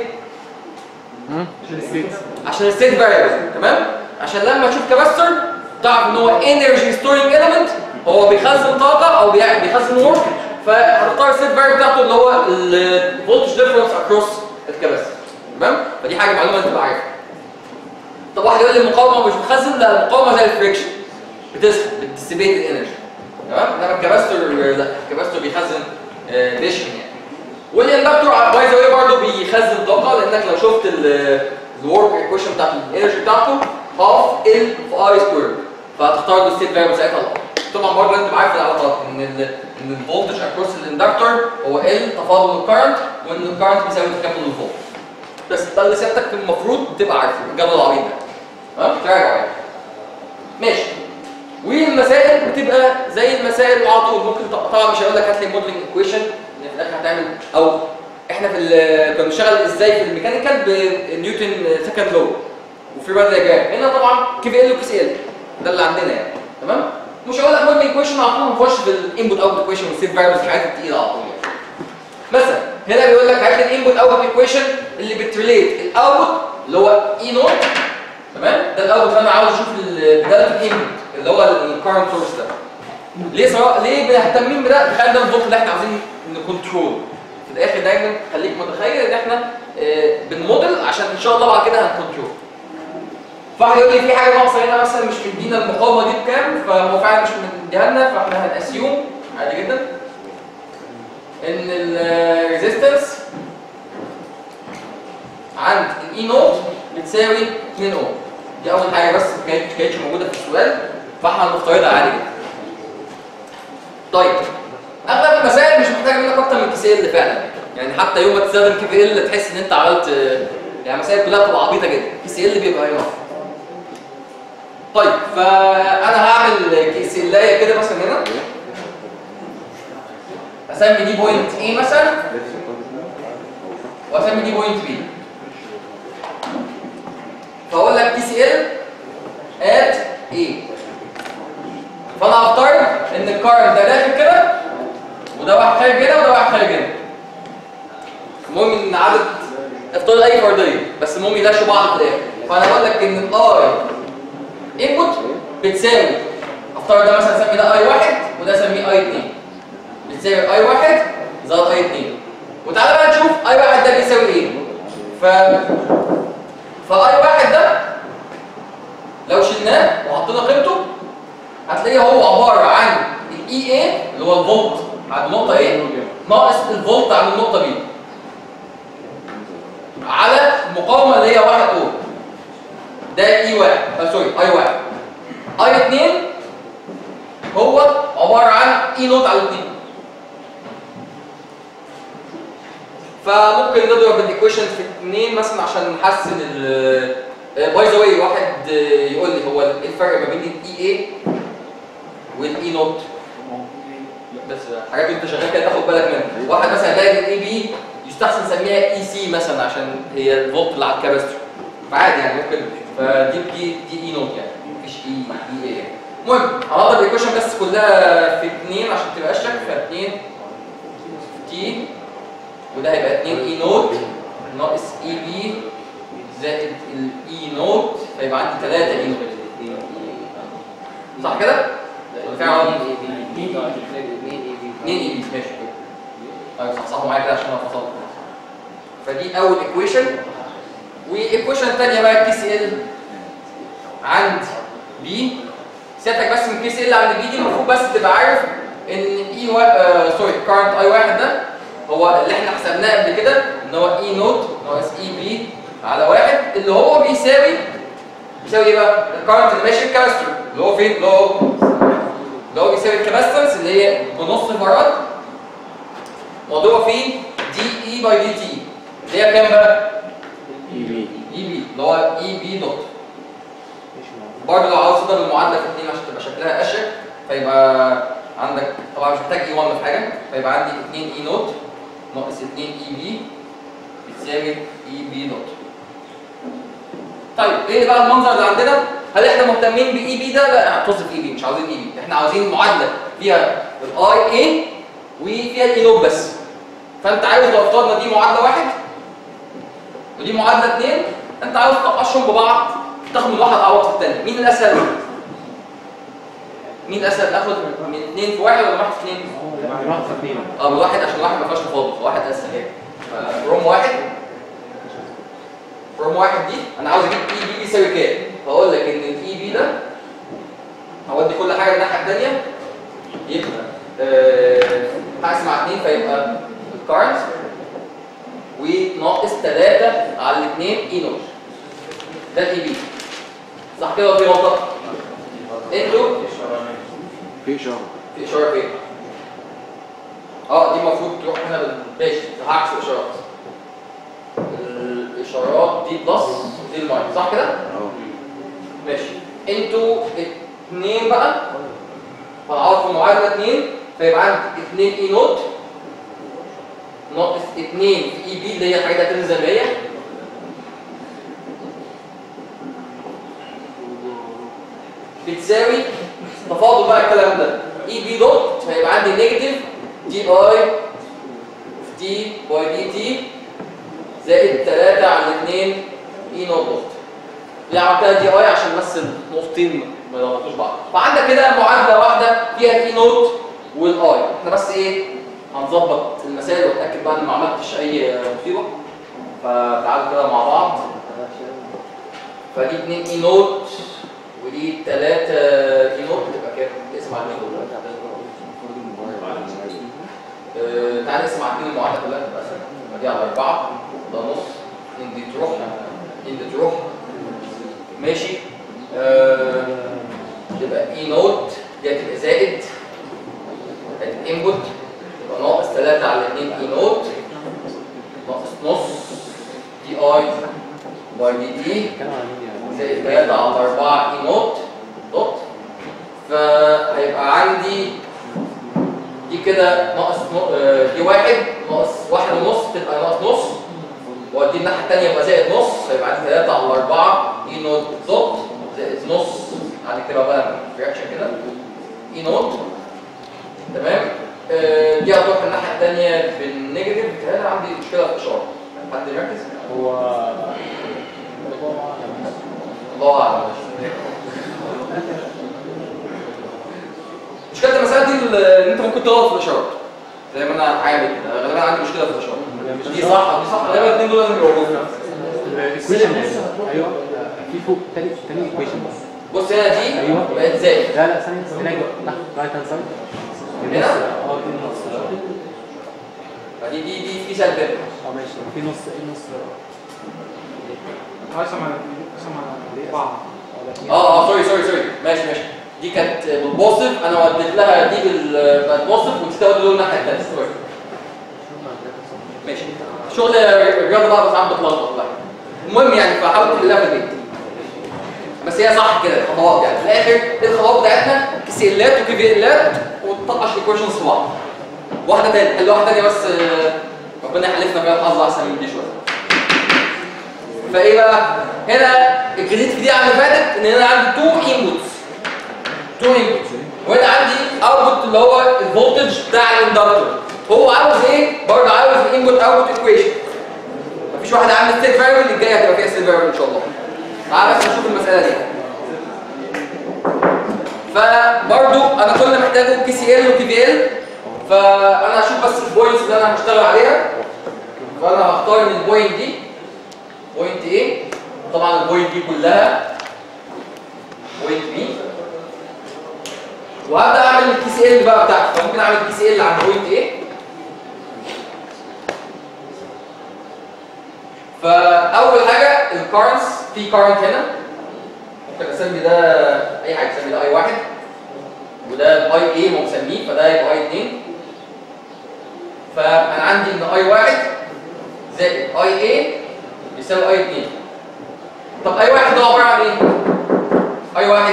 عشان الستيت فاريبل تمام؟ عشان لما تشوف كاباستور تعرف ان هو انرجي ستورنج element هو بيخزن طاقه او بيع- بيخزن ورك فهتختار الستيت فاريبل بتاعته اللي هو الفولتج ديفرنس اكروس الكاباستور تمام؟ فدي حاجه معلومه انت تبقى عارفها طب واحد يقول لي المقاومه مش بتخزن لا المقاومه زي الفريكشن بتسحب بتديسيبيت الانرجي تمام انما الكاباستور لا الكاباستور بيخزن آه، بيشحن يعني والاندكتور باي ذا واي برضه بيخزن طاقه لانك لو شفت الورك ايكويشن بتاعت الانرجي بتاعته هاف ال في اي سكوير فهتختار له الستيت فاريبل ساعتها الار طبعا برضه انت عارف العلاقات ان ال ان الفولتج اكروس الاندكتور هو ال تفاضل الكرنت وان الكرنت بيساوي تكامل الفولت بس ده اللي سيادتك المفروض تبقى عارفه الجدول العبيط ده تمام تراجع عليه ماشي والمسائل بتبقى زي المسائل على طول ممكن ط- طبعا مش هقول لك هات لي موديلنج ايكويشن في الاخر هتعمل او احنا في ال- كنا بنشتغل ازاي في الميكانيكال بنيوتن سكند لو وفي بقى دياجرام هنا طبعا كي في ال وكي سي ال ده اللي عندنا يعني تمام مش هقول لك موديلنج ايكويشن على طول نخش في الانبوت اوت ايكويشن والسيت فاريبلز الحاجات التقيله على طول يعني. مثلا هنا بيقول لك هات لي الانبوت اوت ايكويشن اللي بتريليت الاوتبوت اللي هو اي نوت تمام ده الاوتبوت انا عاوز اشوف ال- ده الانبوت اللي هو الكارنت سورس ده ليه سواء ليه مهتمين بده تخيل ده الفولت اللي احنا عاوزين نكنترول في الاخر دايما خليك متخيل ان احنا آه، بنموديل عشان ان شاء الله بعد كده هنكنترول فواحد يقول لي في حاجه ناقصه هنا مثلا مش مدينا المقاومه دي بكام فهو فعلا مش مديها لنا فاحنا هنأسيوم عادي جدا ان الريزيستنس عند الاي نوت بتساوي 2 اوم دي اول حاجه بس ما كانتش كانتش موجوده في السؤال فاحنا هنفترضها عادي جدا طيب اغلب المسائل مش محتاجه منك اكتر من كيسين اللي فعلا يعني حتى يوم ما تستخدم كي في ال تحس ان انت عملت يعني المسائل كلها بتبقى عبيطه جدا كيسي ال بيبقى هنا طيب فانا هعمل كيسيلايه كده مثلا هنا اسمي دي بوينت A مثلا واسمي دي بوينت B فاقول لك تي سي ال ات A فانا هفترض ان الكارنت ده داخل كده وده واحد خارج هنا وده واحد خارج هنا المهم ان عدد افترض اي فرضيه بس المهم يلاشوا بعض في الاخر فانا بقول لك ان الاي انبوت بتساوي افترض ده مثلا اسمي ده اي واحد وده اسميه اي 2 بتساوي اي واحد زائد اي 2 وتعالى بقى نشوف اي واحد ده بيساوي ايه ف فاي واحد ده لو شلناه وحطينا قيمته هتلاقيه هو عباره عن الاي اي اللي هو الفولت عند النقطه ايه ناقص الفولت عند النقطه بي على المقاومه اللي هي 1 اوم ده اي واحد آه سوري اي واحد اي 2 هو عباره عن اي نوت على 2 فممكن نضرب الايكويشن في 2 مثلا عشان نحسن ال باي ذا واي واحد آه، يقول لي هو ايه الفرق ما بين الاي اي والاي نوت بس حاجات انت شغال كده تاخد بالك منها واحد مثلا يلاقي الاي بي يستحسن نسميها اي سي مثلا عشان هي الفولت اللي على الكاباستور فعادي يعني ممكن فدي دي دي اي نوت يعني مفيش اي اي اي المهم هنضرب الايكويشن بس كلها في 2 عشان تبقى الشكل 2 تي وده هيبقى 2 اي نوت ناقص اي بي زائد الاي نوت فيبقى عندي 3 اي نوت صح كده؟ فعلا 2 اي بي ماشي طيب صحصحوا معايا كده عشان انا فصلت فدي اول ايكويشن وايكويشن الثانيه بقى كي سي ال عند بي سيادتك بس من كي سي ال عند بي دي المفروض بس تبقى عارف ان اي و... آه سوري كارنت اي واحد ده هو اللي احنا حسبناه قبل كده ان هو اي نوت ناقص اي بي على واحد اللي هو بيساوي بيساوي ايه بقى؟ الكارنت اللي ماشي الكاباستور اللي هو فين؟ اللي هو اللي هو بيساوي الكاباستنس اللي هي بنص فراد مضروبه في دي اي باي دي تي اللي هي كام بقى؟ اي بي اي بي اللي هو اي بي دوت برضه لو عاوز تضرب المعادله في اثنين عشان تبقى شكلها اشيك فيبقى عندك طبعا مش محتاج اي 1 في حاجه فيبقى عندي 2 اي نوت ناقص 2 اي بي بتساوي اي بي دوت طيب ايه بقى المنظر اللي عندنا؟ هل احنا مهتمين باي بي ده؟ لا هتصف اي بي مش عاوزين اي بي احنا عاوزين معادله فيها الاي اي وفيها الاي نوت بس فانت عاوز لو افترضنا دي معادله واحد ودي معادله اثنين انت عاوز تطقشهم ببعض تاخد من واحد تعوض في الثاني مين الاسهل؟ مين الاسهل ناخد من اثنين في واحد ولا واحد في اثنين؟ واحد في اثنين اه من واحد عشان واحد ما فيهاش تفاضل واحد اسهل يعني فروم واحد فروم واحد دي انا عاوز اجيب اي بي بيساوي كام؟ فاقول لك ان الاي بي ده هودي كل حاجه الناحيه الثانيه يبقى آه، هقسم على 2 فيبقى الكارنت وناقص 3 على الاثنين اي نوت ده الاي بي صح كده ولا في غلطه؟ انتوا في اشاره في اشاره فين؟ اه دي المفروض تروح هنا بال- ماشي عكس الاشارات الاشارات دي بلس ودي الماينس صح كده؟ اه ماشي انتوا اتنين بقى هنعوض في المعادله اتنين فيبقى عندي اتنين اي نوت ناقص اتنين في اي بي اللي هي الحاجات اللي هتنزل زي ما هي بتساوي تفاضل بقى الكلام ده اي بي دوت هيبقى عندي نيجاتيف دي اي دي باي دي تي زائد 3 على 2 اي نوت دوت ليه عملتها دي اي عشان بس النقطتين ما يضغطوش بعض فعندك كده معادله واحده فيها الاي نوت والاي احنا بس ايه هنظبط المسائل واتاكد بقى ان ما عملتش اي مصيبه فتعالوا كده مع بعض فدي 2 اي نوت ودي 3 اي نوت تبقى كام؟ اسم على الاثنين دول آه، تعال نقسم على الاثنين المعادله كلها تبقى اسهل يبقى دي على 4 ده نص 2 دي تروح 2 دي تروح ماشي آه، يبقى اي نوت دي هتبقى زائد الانبوت يبقى ناقص 3 على 2 اي نوت ناقص نص دي اي باي دي تي زائد 3 على 4 اي نوت دوت فهيبقى عندي دي كده ناقص نو- آه، دي واحد ناقص واحد ونص تبقى ناقص نص ودي الناحية التانية يبقى زائد نص هيبقى عندي 3 على 4 اي نوت دوت زائد نص هنكتبها بقى رياكشن كده اي نوت تمام آه، دي هتروح الناحية التانية بالنيجاتيف بتهيألي عندي مشكلة في الإشارة حد يركز؟ هو الله اعلم مشكله المساله دي اللي ان انت ممكن تغلط في الاشارات زي ما انا عامل كده غالبا عندي مشكله في الاشارات دي صح دي صح غالبا الاثنين دول لازم يبقوا موجودين الايكويشن ايوه في فوق تاني تاني ايكويشن بص هنا دي أيوة. بقت زائد لا لا ثانية هنا تحت رايت هاند سايد هنا؟ اه في نص فدي دي دي في سلبيه اه ماشي في نص ايه نص قسم على قسم على اربعه اه اه سوري سوري سوري ماشي ماشي دي كانت بالبوزيتيف انا وديت لها دي بال- بالبوزيتيف ونسيت اودي دول الناحيه الثانيه سوري ماشي شغل الرياضه بقى بس عم بتلخبط بقى المهم يعني فحاول تحلها في البيت بس هي صح كده الخطوات يعني في الاخر إيه الخطوات بتاعتنا كسيلات وكيفيلات وتطقش الايكويشنز في بعض واحده تاني حل واحده تانيه بس آه، ربنا يحلفنا فيها الحظ احسن من دي شويه فايه بقى هنا الجديد في دي عن اللي فاتت ان انا عندي تو انبوتس تو انبوتس وهنا عندي اوتبوت اللي هو الفولتج بتاع على الاندكتور هو عاوز ايه برضه عاوز الانبوت اوتبوت ايكويشن مفيش واحد عامل ستيت فاريبل الجايه هتبقى فيها ستيت فاريبل ان شاء الله تعال بس نشوف المساله دي فبرضه انا كل اللي محتاجه كي سي ال وكي في ال فانا هشوف بس البوينتس اللي انا هشتغل عليها فانا هختار من البوينت دي بوينت ايه طبعا البوينت دي كلها بوينت بي وهبدا اعمل الكي سي ال بقى بتاعتي فممكن اعمل كي سي ال عن بوينت ايه فاول حاجه الكارنس في كارنت هنا ممكن اسمي ده اي حاجه اسمي ده اي واحد وده اي ايه ما مسميه فده يبقى اي 2 فانا عندي ان اي واحد زائد اي ايه يساوي اي 2 طب اي واحد ده عباره عن ايه؟ اي واحد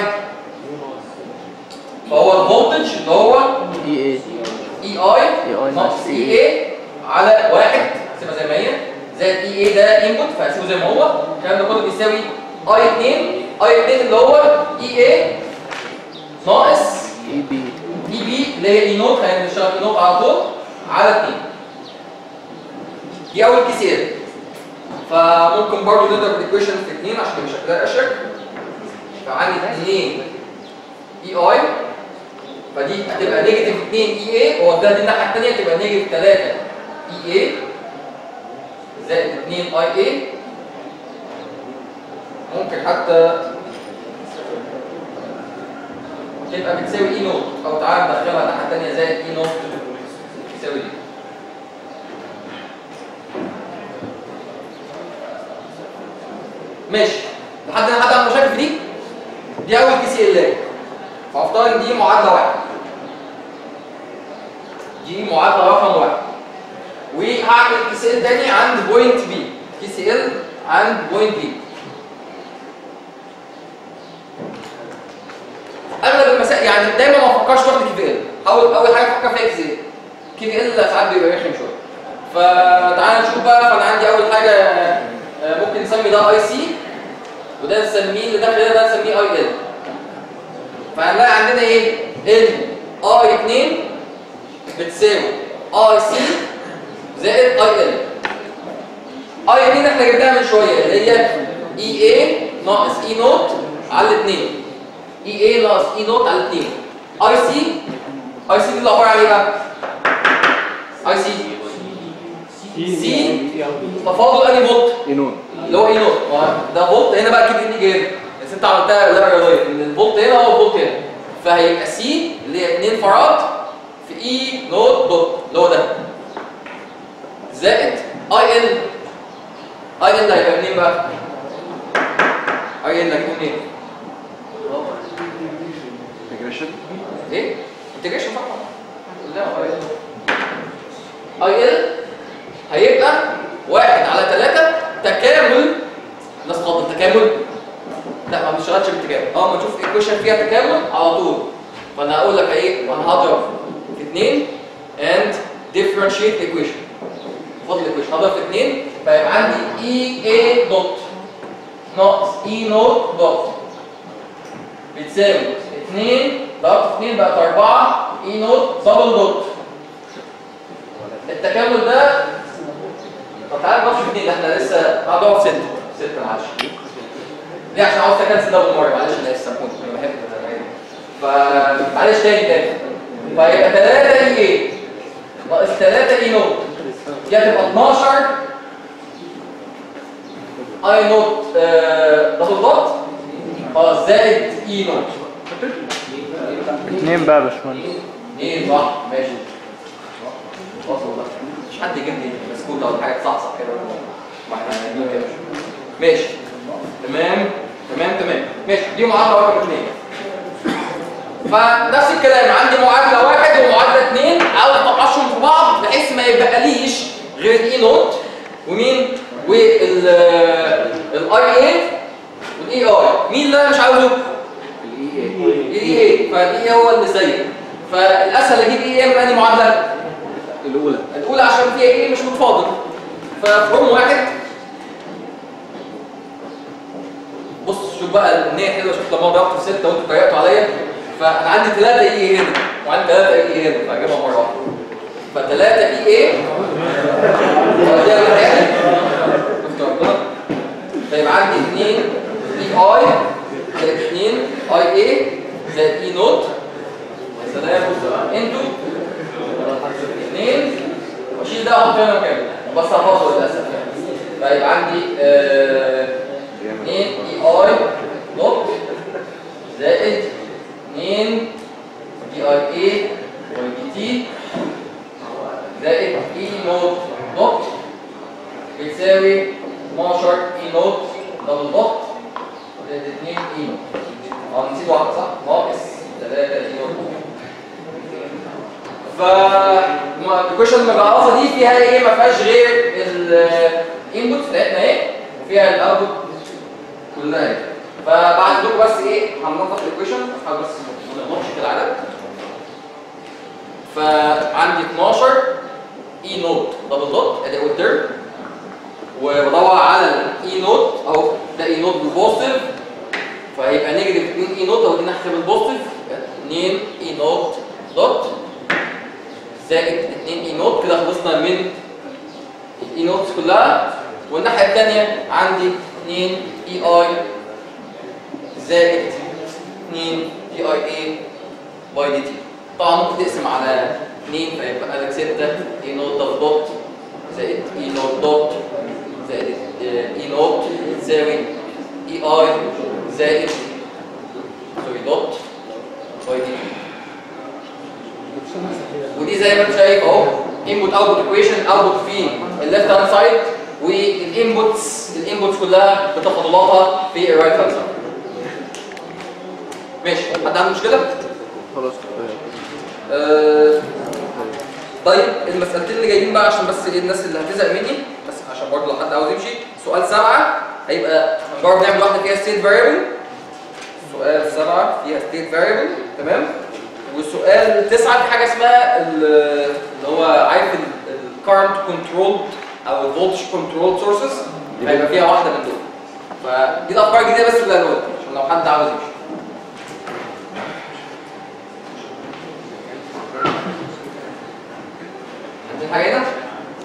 فهو الفولتج اللي هو اي ايه اي اي EI ناقص ناقص اي اي على واحد هسيبها زي ما هي زائد اي اي ده انبوت فهسيبه زي ما هو الكلام ده كله بيساوي اي 2 اي 2 اللي هو اي اي ناقص اي بي اي بي اللي هي اي نوت خلينا نشتغل اي نوت على طول على 2 دي اول كي سي ال فممكن برضه نضرب الايكويشن في 2 عشان يبقى شكلها اشيك فعندي 2 اي اي فدي هتبقى نيجاتيف 2 اي اي وده دي الناحيه الثانيه تبقى نيجاتيف 3 اي اي زائد 2 اي اي ممكن حتى تبقى بتساوي اي نوت او تعالى ندخلها الناحيه الثانيه زائد اي نوت تساوي دي ماشي لحد هنا حد عنده مشاكل في دي دي اول كي سي ال فافترض ان دي معادله واحده دي معادله رقم واحد وهعمل كي سي ال تاني عند بوينت بي كي سي ال عند بوينت بي اغلب المسائل يعني دايما ما افكرش تاخد كي في ال اول اول حاجه افكر فيها كي سي ال كي في ال ساعات بيبقى رخم شويه فتعالى نشوف بقى فانا عندي اول حاجه آه، ممكن نسمي ده اي سي وده نسميه اللي داخل هنا ده نسميه اي ال فهنلاقي عندنا ايه ال اي 2 بتساوي اي سي زائد اي ال اي 2 احنا جبناها من شويه اللي هي اي اي ناقص اي نوت على 2 اي اي ناقص اي نوت على 2 اي سي اي سي دي اللي عباره عن ايه بقى اي سي سي تفاضل انهي فولت ينون اللي هو اي نوت ما هو ده فولت هنا بقى كده اني جايب بس انت عملتها لعبه رياضيه ان الفولت هنا هو الفولت هنا فهيبقى سي اللي هي 2 فراد في اي نوت دوت اللي هو ده زائد اي ال اي ال هيبقى منين بقى؟ اي ال هيكون منين؟ انتجريشن ايه؟ انتجريشن صح لا اي ال هيبقى واحد على ثلاثة تكامل الناس تفضل تكامل لا ما بنشتغلش بالتكامل اه ما نشوف ايكويشن فيها تكامل على طول فانا هقول لك ايه انا هضرب في 2 and differentiate equation فضل equation هضرب في 2 فيبقى عندي اي اي دوت ناقص اي نوت دوت بتساوي 2 ضربت في 2 بقت 4 اي نوت دبل دوت التكامل ده طب تعالى نضرب في 2 ده احنا لسه هضرب في 6 6 معلش ليه عشان عاوز اكنسل ده بالمره معلش انا لسه كنت انا بحب فمعلش تاني تاني فيبقى 3 اي ايه ناقص 3 اي نوت دي هتبقى 12 اي نوت آه، دبل دوت خلاص زائد اي نوت اتنين بقى يا باشمهندس ايه صح ماشي وصل ده مش حد يجيب لي بسكوت او حاجه تصحصح كده ما احنا قاعدين كده ماشي تمام تمام تمام ماشي دي معادله رقم اثنين فنفس الكلام عندي معادله واحد ومعادله اثنين عاوز اطقشهم في بعض بحيث ما يبقاليش غير الاي نوت ومين وال الاي اي والاي اي مين اللي انا مش عاوزه؟ الاي اي فالاي هو اللي سيء فالاسهل اجيب اي من انهي معادله؟ الاولى الاولى عشان فيها ايه مش متفاضل ففهم واحد بص شوف بقى النية حلوه شوف لما ضربت في سته وانتوا اتريقتوا عليا فانا عندي ثلاثه اي هنا وعندي ثلاثه اي هنا فهجيبها مره واحده ايه ده الحالي طيب عندي 2 اي اي زائد 2 اي اي زائد اي نوت يا سلام انتو 2 واشيل ده احط هنا مكانه بس هحفظه للاسف يعني فيبقى عندي 2 اي اي نوت زائد 2 دي اي اي واي دي تي زائد اي نوت نوت بيساوي 12 اي نوت دبل دوت زائد 2 اي نوت اه نسيت واحد صح؟ ناقص 3 اي نوت فالكويشن المجعلصه دي فيها ايه ما فيهاش غير الانبوتس بتاعتنا ايه وفيها الاوتبوت كلها ايه فبعد لكم بس ايه هننظف الايكويشن هحاول بس ما نغلطش في العدد فعندي 12 اي نوت دبل دوت ادي اول ترم وبدور على الاي نوت اهو ده اي نوت بالبوزيتيف فهيبقى نيجاتيف 2 اي نوت اهو دي ناحيه بالبوزيتيف 2 اي نوت دوت زائد 2 اي نوت كده خلصنا من الاي نوتس كلها والناحيه الثانيه عندي 2 اي اي زائد 2 دي اي اي باي دي تي طبعا ممكن تقسم على 2 فيبقى لك 6 اي نوت دوت دوت زائد اي نوت دوت زائد اي نوت تساوي اي اي زائد سوري دوت باي دي تي ودي زي ما انت شايف اهو انبوت اوتبوت ايكويشن اوتبوت في الليفت هاند سايد والانبوتس الانبوتس كلها بتفاضلاتها في الرايت هاند سايد ماشي حد عنده مشكله؟ خلاص كفايه آه، طيب المسألتين اللي جايين بقى عشان بس ايه الناس اللي هتزهق مني بس عشان برضه لو حد عاوز يمشي سؤال سبعة هيبقى هنجرب نعمل واحدة فيها ستيت فاريبل سؤال سبعة فيها ستيت فاريبل تمام وسؤال تسعة في حاجة اسمها ال- اللي هو عارف الكارنت كنترول او الفولتج كنترول سورسز هيبقى فيها واحدة من دول فدي الافكار الجديدة بس اللي هنقولها عشان لو حد عاوز يمشي عندك حاجة هنا؟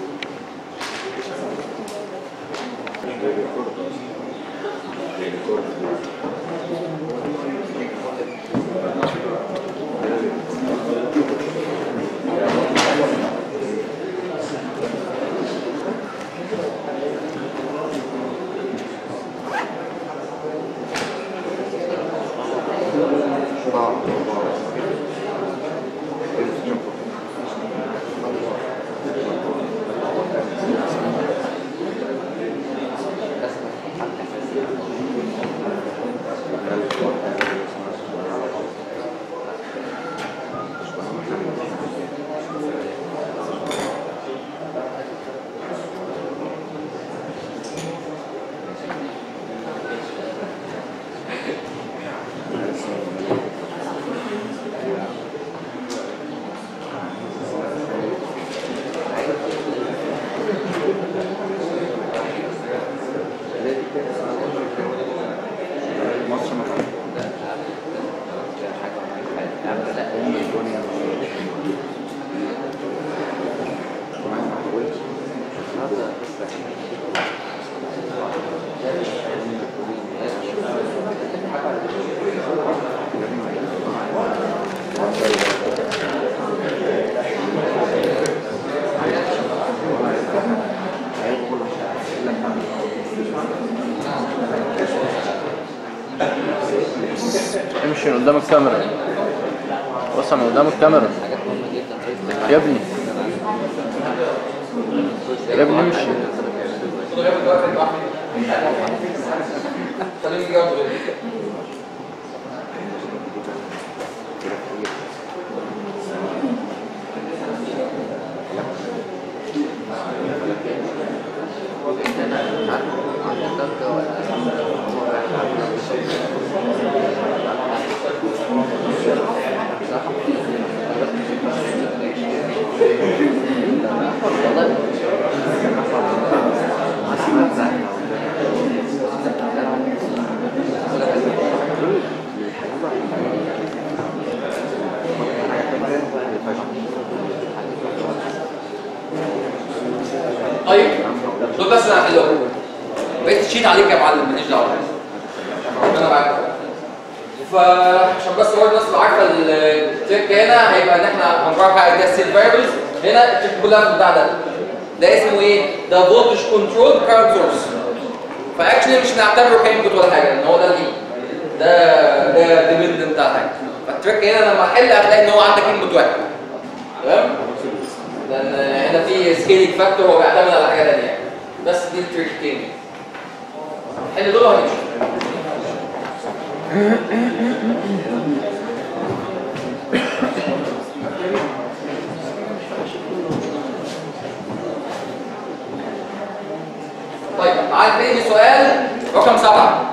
امشي من قدام الكاميرا بص من قدام الكاميرا يا ابني يا ابني امشي خدوا غير الجواب اللي واحد خليهم يجاوبوا غير طيب دول بس انا هحلهم بقيت تشيت عليك يا معلم ماليش دعوه ربنا معاك فعشان بس برضه الناس تبقى عارفه التريك هنا هيبقى ان احنا هنجرب حاجه ده سيت فاريبلز هنا التريك كلها في البتاع ده ده اسمه ايه؟ ده فولتج كنترول كارنت سورس فاكشلي مش هنعتبره كانبوت ولا حاجه لان هو ده الايه؟ ده ده ديبندنت بتاع حاجه فالتريك هنا لما احل هتلاقي ان هو عندك انبوت واحد تمام؟ لان هنا في سكيلينج فاكتور هو بيعتمد على حاجه ثانيه يعني بس دي التريك التاني حل دول وهنمشي طيب معاك بقى سؤال رقم سبعة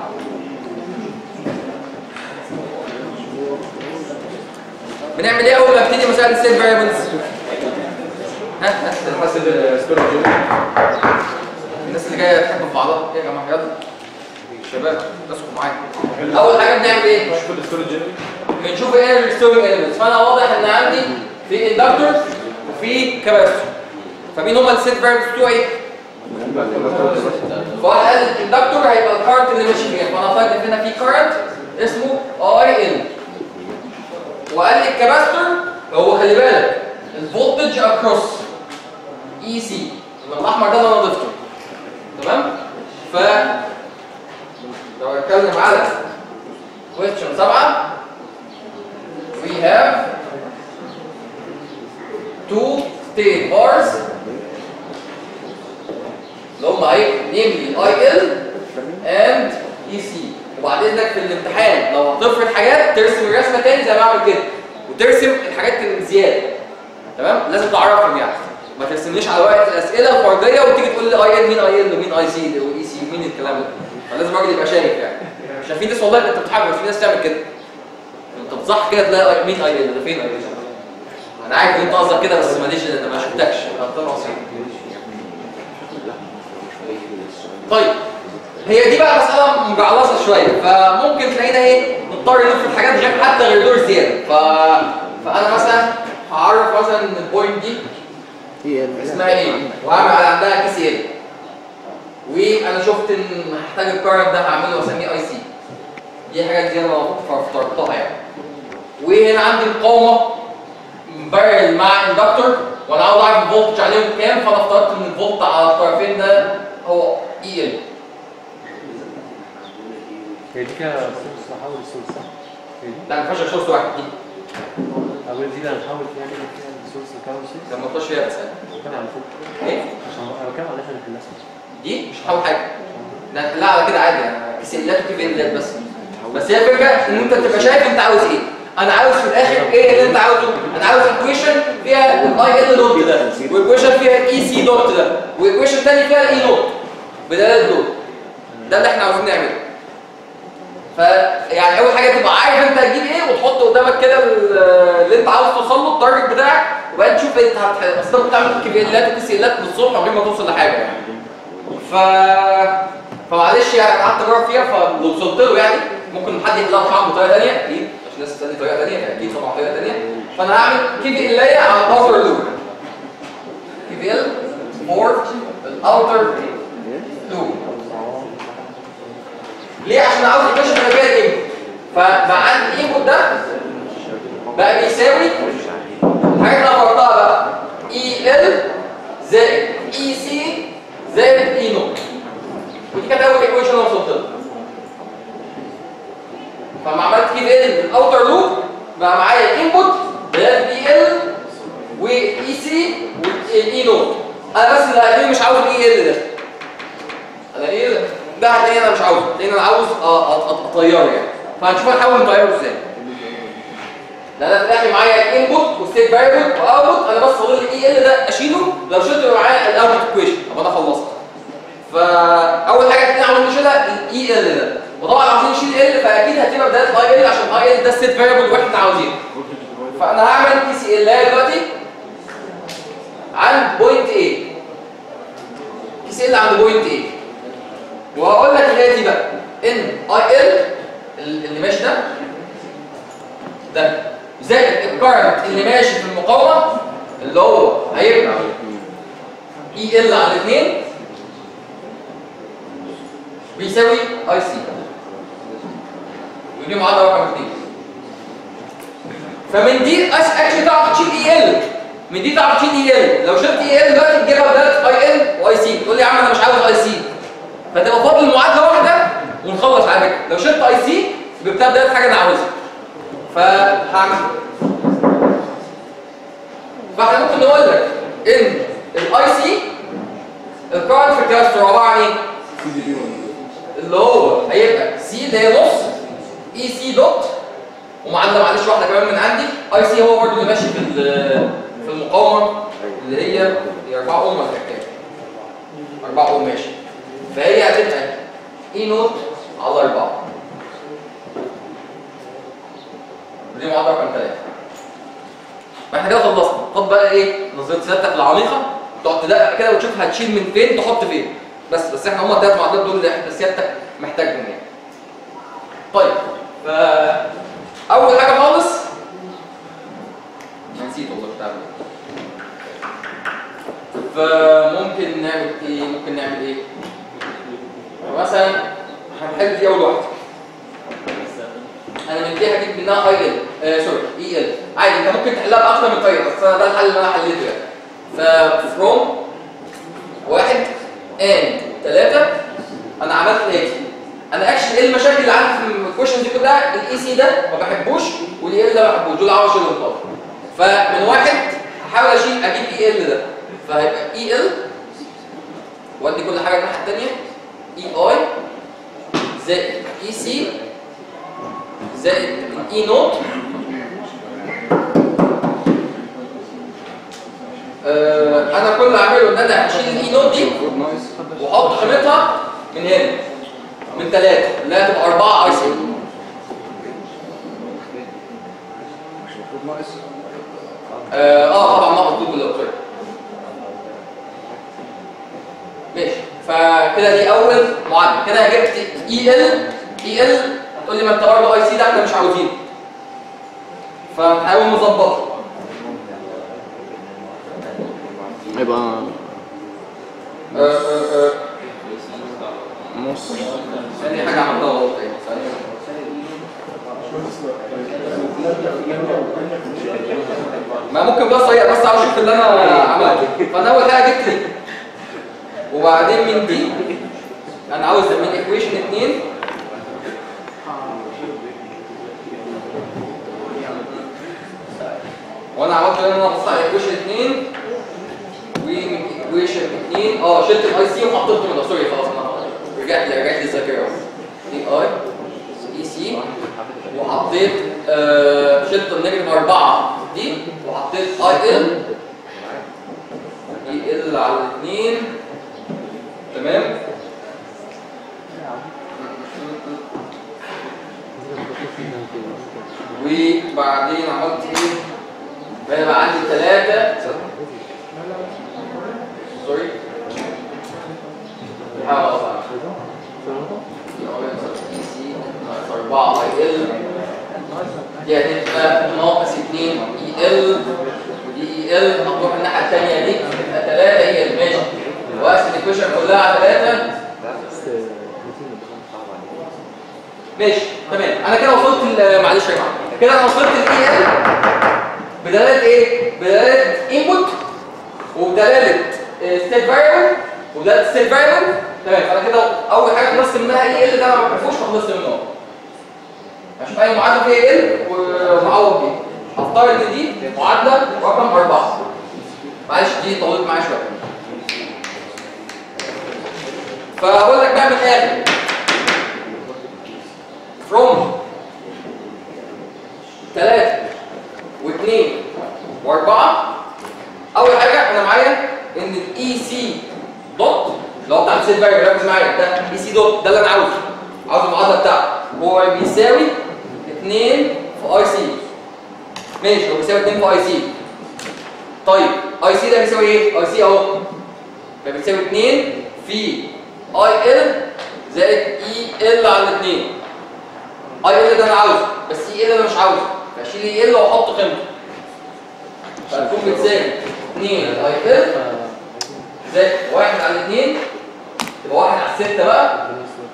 بنعمل ايه اول ما ابتدي مسائل السيت فاريبلز؟ ها ها حاسب ستورج الناس اللي جايه تحب في بعضها ايه يا جماعه يلا شباب تسكوا معايا اول حاجه بنعمل ايه؟ مش كل ستورج بنشوف ايه الريستورنج اليمنتس فانا واضح ان عندي في اندكتور وفي كاباستور فمين هم السيت فاريبلز بتوعي؟ فواحد قال الاندكتور هيبقى الكارنت اللي ماشي فيها فانا فاكر هنا في كارنت اسمه اي ال وقال لي الكاباستور هو خلي بالك الفولتج اكروس اي سي يبقى الاحمر ده اللي انا ضفته تمام ف لو هتكلم على question 7 we have two state bars اللي هم ايه namely IL and EC وبعد اذنك في الامتحان لو هتفرض حاجات ترسم الرسمه تاني زي ما بعمل كده وترسم الحاجات الزياده تمام لازم تعرفهم يعني ما ترسمنيش على ورقه الاسئله الفرديه وتيجي تقول لي اي ال مين اي ال ومين اي سي واي سي ومين الكلام ده فلازم الراجل يبقى شايف يعني عشان في ناس والله انت بتحب في ناس تعمل كده انت بتصح كده تلاقي مين اي ال ده فين اي ال انا عارف ان انت قصدك كده بس ماليش انا ما شفتكش غلطان عصير طيب هي دي بقى مسألة مجعلصة شوية فممكن تلاقينا ايه نضطر نفرض حاجات غير حتى غير دور زيادة ف... فأنا مثلا هعرف مثلا ان البوينت دي اسمها ايه وهعمل على عندها كي سي ال وانا شفت ان هحتاج الكارنت ده هعمله واسميه اي سي دي حاجات زيادة انا افترضتها يعني وهنا عندي مقاومة بارل مع اندكتور وانا عاوز اعرف الفولتج عليهم كام فانا افترضت ان الفولت على الطرفين ده هو اي ال هي دي كده سورس نحول السورس صح؟ هي دي لا ما ينفعش اشوف واحد دي اول دي اللي هنحول فيها نعمل فيها السورس كاون سورس لما تخش فيها بس كان على فوق ايه عشان انا بتكلم على احنا نحلها دي مش هحاول حاجه ده هنحلها على كده عادي يعني كسلات وكيفيلات بس بس هي الفكره ان انت تبقى شايف انت عاوز ايه انا عاوز في الاخر ايه اللي انت عاوزه انا عاوز ايكويشن فيها الاي ال دوت ده وايكويشن فيها الاي سي دوت ده وايكويشن تاني فيها الاي نوت بدلاله دول ده اللي احنا عاوزين نعمله فيعني اول حاجه تبقى عارف انت هتجيب ايه وتحط قدامك كده ال- اللي انت عاوز توصل له التارجت بتاعك وبعدين تشوف انت هت- اصل انت بتعمل كيفيلات وكيسيلات بالصبح من غير ما توصل لحاجه يعني ف فمعلش يعني قعدت اجرب فيها فلو وصلت له يعني ممكن حد يحلها طبعا بطريقه ثانيه اكيد عشان الناس تسالني طريقه ثانيه فاكيد طبعا طريقه ثانيه فانا هعمل كي في ال على الاوتر لوب كي في ال فور الاوتر لوب ليه عشان عاوز الايكويشن اللي فيها الانبوت فمع عندي الانبوت ده بقى بيساوي الحاجات اللي انا فرضتها بقى اي ال زائد اي سي زائد اي نوت ودي كانت اول ايكويشن انا وصلت لها فلما عملت كده ال الاوتر لوب بقى معايا الانبوت ده بي ال واي سي والاي نوت انا بس اللي هتلاقيني مش عاوز الاي ال ده انا ايه ده ده هتلاقيني انا مش عاوزه لان انا عاوز أ- أ- أ- اطيره يعني فهنشوف هنحاول نطيره ازاي ده انا في الاخر معايا الانبوت والستيت فاريبل واوتبوت انا بس فاضل لي اي ال ده اشيله لو شلت يبقى معايا الاوتبوت ايكويشن ابقى انا خلصت فاول حاجه احنا عاوزين نشيلها الاي ال ده وطبعا عاوزين نشيل ال فاكيد هتبقى بدايه الاي ال عشان الاي ال ده ستيت فاريبل واحنا عاوزينه فانا هعمل بي سي ال دلوقتي عند بوينت A بي سي ال عند بوينت A وهقول لك اللي هي دي بقى ان اي ال اللي ماشي ده ده زائد الكارنت اللي ماشي في المقاومه اللي هو هيبقى اي ال على 2 بيساوي اي سي ودي معادله رقم 2 فمن دي اكشلي تعرف تشيل اي ال من دي تعرف تشيل اي ال لو شلت اي ال دلوقتي تجيبها بدات اي ال واي سي تقول لي يا عم انا مش عاوز اي سي فتبقى فاضل معادله واحده ونخلص على فكره لو شلت اي سي يبقى بتاع بدات حاجه انا عاوزها فهعمل فاحنا ممكن نقول لك ان الاي سي الكارنت في الكاستر عباره عن ايه؟ اللي هو هيبقى سي اللي هي نص اي سي دوت ومعلم معلش واحده كمان من عندي اي سي هو برضه اللي ماشي في ال- في المقاومه اللي هي هي 4 اوم ولا كام؟ 4 اوم ماشي فهي هتبقى اي نوت على 4 دي معادله رقم 3 احنا كده خلصنا خد بقى ايه نظريه سيادتك العميقه تقعد تدقق كده وتشوف هتشيل من فين تحط فين بس بس احنا هم الثلاث معادلات دول اللي احنا سيادتك محتاجهم يعني طيب ف اول حاجه خالص أنا نسيت والله بتاع فممكن نعمل ايه ممكن نعمل ايه مثلا هنحل دي اول واحده انا من دي هجيب منها اي ال آه سوري اي ال عادي انت ممكن تحلها باكتر من طريقه بس انا ده الحل اللي انا حليته يعني ففروم واحد ان ثلاثة انا عملت الاتي انا اكشلي ايه المشاكل اللي عندي في الكويشن دي كلها الاي سي ده ما بحبوش والاي ال ده ما بحبوش دول عاوز اشيلهم خالص فمن واحد هحاول اشيل اجيب اي ال ده فهيبقى اي ال وادي كل حاجه الناحيه الثانيه اي اي زائد اي سي زائد اي نوت آه انا كل اللي اعمله ان انا اشيل الاي نوت دي واحط قيمتها من هنا من ثلاثة اللي هي هتبقى أربعة اي سي اه آه، طبعا ناقص دول بالأوتوية ماشي فكده دي أول معادلة كده جبت اي ال اي ال تقول لي ما انت برضه اي سي ده احنا مش عاوزينه فنحاول نظبطه يبقى آه، آه، آه. نص ثاني حاجة عملتها غلط ايه ثانية. ما ممكن بس هي بس عاوز اشوف اللي انا عملته فانا اول حاجه جبت دي وبعدين من دي انا عاوز من ايكويشن 2 وانا عملت ان انا بص على ايكويشن 2 ومن ايكويشن 2 اه شلت الاي سي وحطيته من سوري خلاص انا رجعت رجعت للذاكره دي اي اي سي وحطيت آه شلت النيجاتيف 4 دي وحطيت اي ال اي ال على الاثنين تمام وبعدين عملت ايه؟ بقى بقى عندي ثلاثة سوري حاول أربعة اي ال دي هتبقى ناقص 2 اي ال ودي اي ال هتروح الناحية التانية دي تبقى 3 اي ال ماشي وأقسم الكوشن كلها على 3 ماشي تمام انا كده وصلت ل- معلش يا جماعه كده انا وصلت الاي ال بدلاله ايه؟ بدلاله انبوت وبدلاله ستيت فاريبل وبدلاله ستيت فاريبل تمام فانا كده اول حاجه خلصت منها اي ال ده انا ما بعرفوش فخلصت منه اشوف اي معادله فيها اي ال ومعوض بيه هختار ان دي معادله رقم اربعه معلش دي طولت معايا شويه فهقول لك بقى من الاخر from ثلاثة واثنين واربعة أول حاجة أنا معايا إن الإي سي دوت اللي هو بتاع السيت فاريبل ركز معايا ده إي سي دوت ده اللي أنا عاوزه عاوز المعادلة بتاعته هو بيساوي 2 في أي سي ماشي هو بيساوي 2 في أي سي طيب أي سي ده بيساوي إيه؟ أي سي أهو فبيساوي 2 في أي ال زائد إي ال على الاثنين اي ال ده انا عاوزه بس اي ال انا مش عاوزه فاشيل اي ال واحط قيمته فتكون بتساوي 2 اي ال زائد واحد على الاثنين يبقى واحد على الستة بقى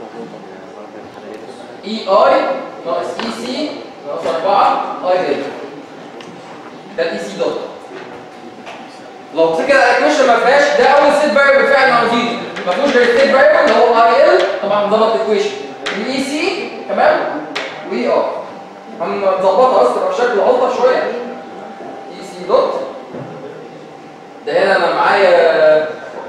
اي اي ناقص اي سي ناقص 4 اي ال ده الاي سي دوت لو بصيت كده على الايكويشن ما فيهاش ده اول ست فاريبل فعلا عاوزينه ما فيهوش غير ست فاريبل اللي هو اي ال طبعا مظبط الايكويشن الاي سي تمام واي ار هنظبطها بس تبقى بشكل الطف شويه اي سي دوت ده هنا انا معايا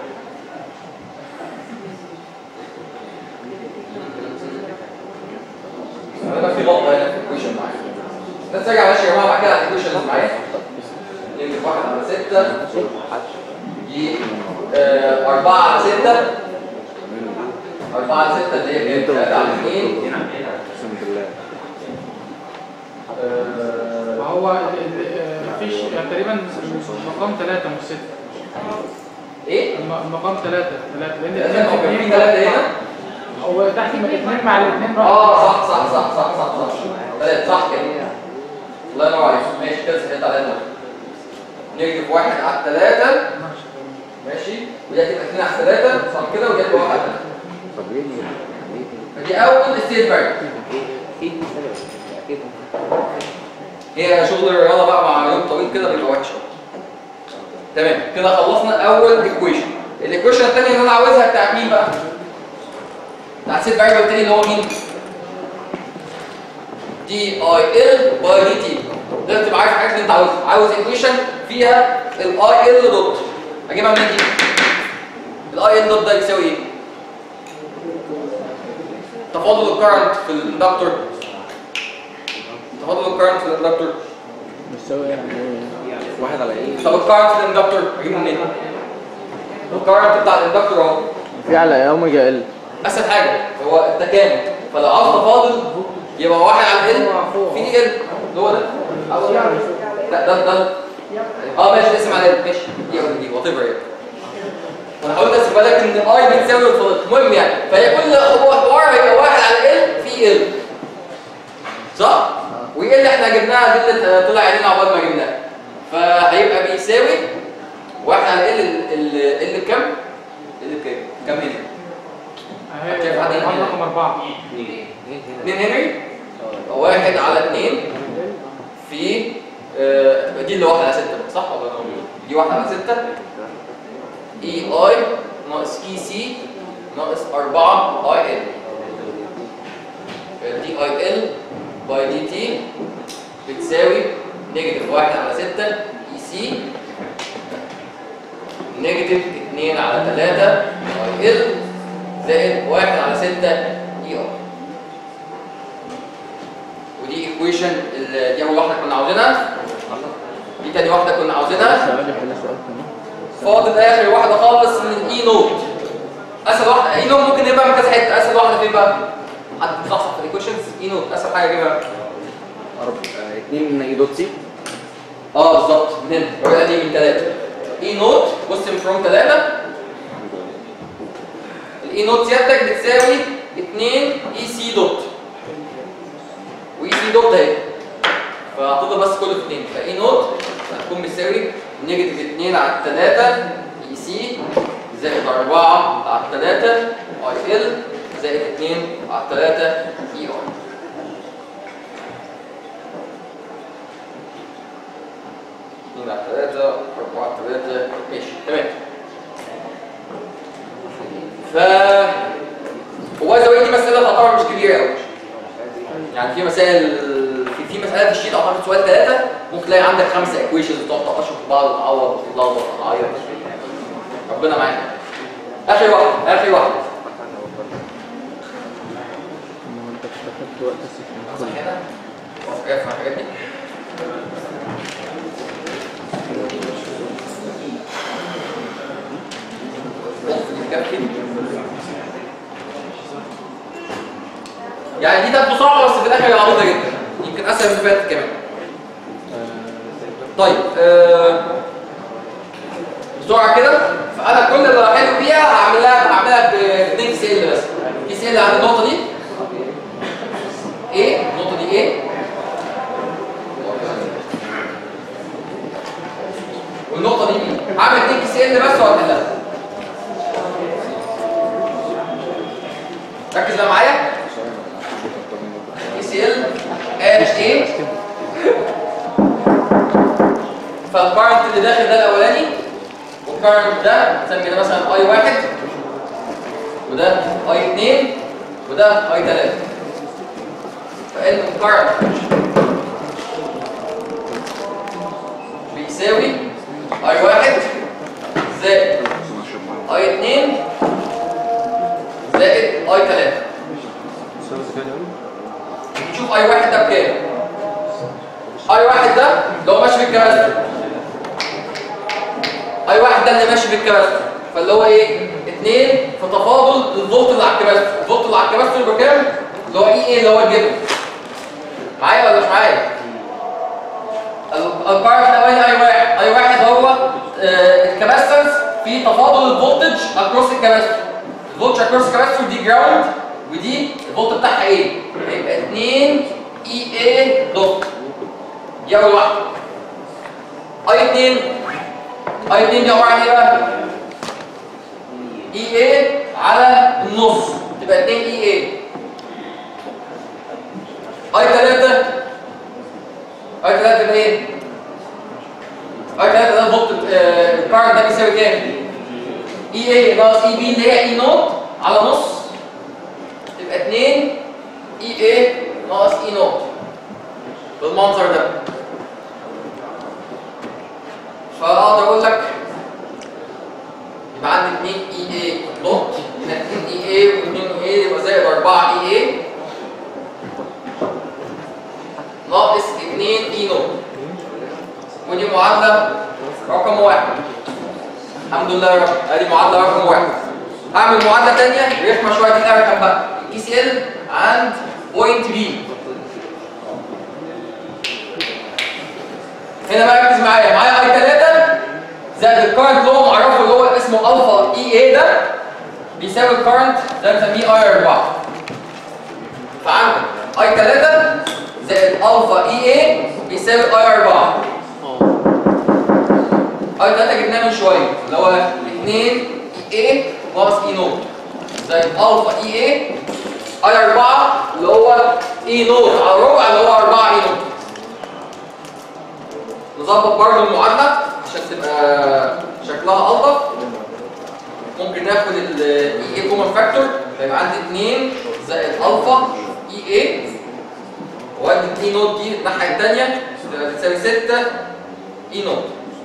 انا في غلطه هنا في الايكويشن معايا بس ارجع ماشي يا جماعه بعد كده على الايكويشن اللي معايا نيجاتيف 1 على 6 دي 4 على 6 4 على 6 اللي هي كام 3 على 2 اقسم بالله ما هو ال- ال- آه، مفيش يعني تقريبا مقام ثلاثة مش ستة ايه؟ الم- المقام ثلاثة ثلاثة لأن لازم الاثنين يبقى في اثنين ثلاثة هنا هو تحت الاثنين مع الاثنين اه صح صح صح صح صح صح ثلاثة صح كده الله ينور عليك ماشي كده سهلت علينا نيجاتيف واحد على الثلاثة ماشي ودي هتبقى 2 على 3 صح كده ودي هتبقى 1 على 3 طب ليه ليه؟ ليه؟ فدي اول ستيت فاريبل ايه سبب؟ ايه هي شغل الرياضه بقى مع يوم طويل كده بيبقى وحش أوي. تمام كده خلصنا اول ايكويشن الايكويشن الثانيه اللي انا عاوزها بتاعت مين بقى بتاعت ست فاريبل الثاني اللي هو مين دي اي ال باي دي تي لازم تبقى عارف الحاجات اللي انت عاوزها عاوز ايكويشن فيها الاي ال دوت اجيبها منين دي الاي ال دوت ده يساوي ايه تفاضل الكرنت في الاندكتور تفاضل الكرنت في الاندكتور بتساوي يعني واحد على ايه؟ طب الكرنت في الاندكتور اجيبه منين الكرنت بتاع الاندكتور اهو في على اوميجا ال اسهل حاجه هو التكامل فلو عاوز تفاضل يبقى واحد على ال في ال اللي هو ده عاوز يعني لا ده ده اه ماشي اسم على ال ماشي دي او دي وات ايفر انا حاولت اسيب بالك ان اي بتساوي الفاضل المهم يعني فهي كل هو حوار هيبقى واحد على ال في ال صح؟ وايه اللي احنا جبناها دي اللي طلع علينا عقبال ما جبناها فهيبقى بيساوي واحد على ال ال ال بكام؟ ال بكام؟ كام هنا؟ اهي كيف عدد هنا؟ رقم أربعة 2 هنري واحد على 2 في آه، دي اللي واحد على 6 صح ولا أنا غلط؟ دي واحد على 6 اي اي ناقص اي سي ناقص 4 اي ال دي اي ال باي دي تي بتساوي نيجاتيف 1 على 6 اي سي نيجاتيف 2 على 3 اي ال زائد 1 على 6 اي ار ودي ايكويشن دي اول واحده كنا عاوزينها دي تاني واحده كنا عاوزينها ثواني حل سؤال كمان فاضل اخر واحده خالص من الاي نوت اسهل واحده اي نوت ممكن يبقى من كذا حته اسهل واحده فين بقى حد بيصحصح في الايكويشنز اي نوت اسهل حاجه اجيبها أربعة اتنين اي دوت سي اه بالظبط من هنا الورقه دي من ثلاثه اي نوت بص من فروم ثلاثه الاي نوت سيادتك بتساوي 2 اي سي دوت واي سي دوت اهي فهتفضل بس كله في 2 فاي نوت هتكون بتساوي نيجاتيف 2 على 3 اي سي زائد 4 على 3 اي ال زائد 2 على 3 اي ار اثنين على ثلاثة أربعة على ثلاثة ماشي تمام ف هو زاوية دي مسألة تعتبر مش كبيرة قوي يعني في مسائل في, في مسألة في الشيت أعتقد سؤال ثلاثة ممكن تلاقي عندك خمسة ايكويشنز تقعد تقشر في بعض وتعوض وتتلخبط وتعيط ربنا معاك آخر واحدة آخر واحدة ما هو انت اشتغلت وقت السكن صح هنا حاجات من الحاجات دي يكفي. يعني دي تبدو صعبه بس في الاخر هي عبيطه جدا يمكن اسهل من اللي فاتت كمان طيب آه، بسرعه كده فانا كل اللي هحل فيها هعمل لها هعملها ب 2 سي ال بس في سي ال عند النقطه دي ايه النقطه دي ايه والنقطه دي بي هعمل 2 سي ال بس وهحلها ركز بقى معايا اي سي ال اتش اي فالكارنت اللي داخل ده الاولاني والكارنت ده نسمي ده مثلا اي واحد وده اي 2 وده اي 3 فان الكارنت بيساوي اي واحد زائد اي 2 زائد اي 3 نشوف اي واحد ده بكام اي واحد ده لو ماشي في الكباستر اي واحد ده اللي ماشي في الكباستر فاللي هو ايه 2 في تفاضل الفولت اللي على الكباستر الفولت اللي على الكباستر بكام اللي هو اي ايه اللي هو الجبن معايا ولا مش معايا البارت الاولاني اي واحد اي واحد هو آه، الكباستنس في تفاضل الفولتج اكروس الكباستر الفولتج اكروس الكباستر دي جراوند ودي الفولت بتاعها ايه يبقى 2 اي اي دوت دي اول واحده اي 2 اي 2 دي عباره عن ايه بقى اي اي على النص تبقى 2 اي اي اي 3 اي 3 تبقى ايه اي 3 ده الفولت آه، الكارنت ده بيساوي كام اي اي ناقص اي بي اللي هي اي نوت على نص تبقى 2 اي اي ناقص اي نوت بالمنظر ده فاقدر اقول لك يبقى عندي 2 اي اي نوت هنا 2 اي اي و2 اي يبقى زائد 4 اي اي ناقص 2 اي نوت ودي معادله رقم واحد الحمد لله يا رب ادي معادله رقم واحد هعمل معادله ثانيه رخمه شويه دي اركب بقى اي سي ال عند بوينت بي هنا بقى ركز معايا معايا اي 3 زائد الكارنت اللي هو معرفه اللي هو اسمه الفا اي اي ده بيساوي الكارنت ده بنسميه اي 4 فعندك اي 3 زائد الفا اي اي بيساوي اي 4 اي 3 جبناه من شويه اللي هو 2 اي اي ناقص اي نوت زائد الفا اي اي اي 4 اللي هو اي نوت على ربع اللي هو 4 اي نوت نظبط برضه المعادله عشان تبقى شكلها الطف ممكن ناخد الاي اي كومن فاكتور فيبقى عندي 2 زائد الفا اي اي وادي الاي نوت دي الناحيه الثانيه تبقى بتساوي 6 اي نوت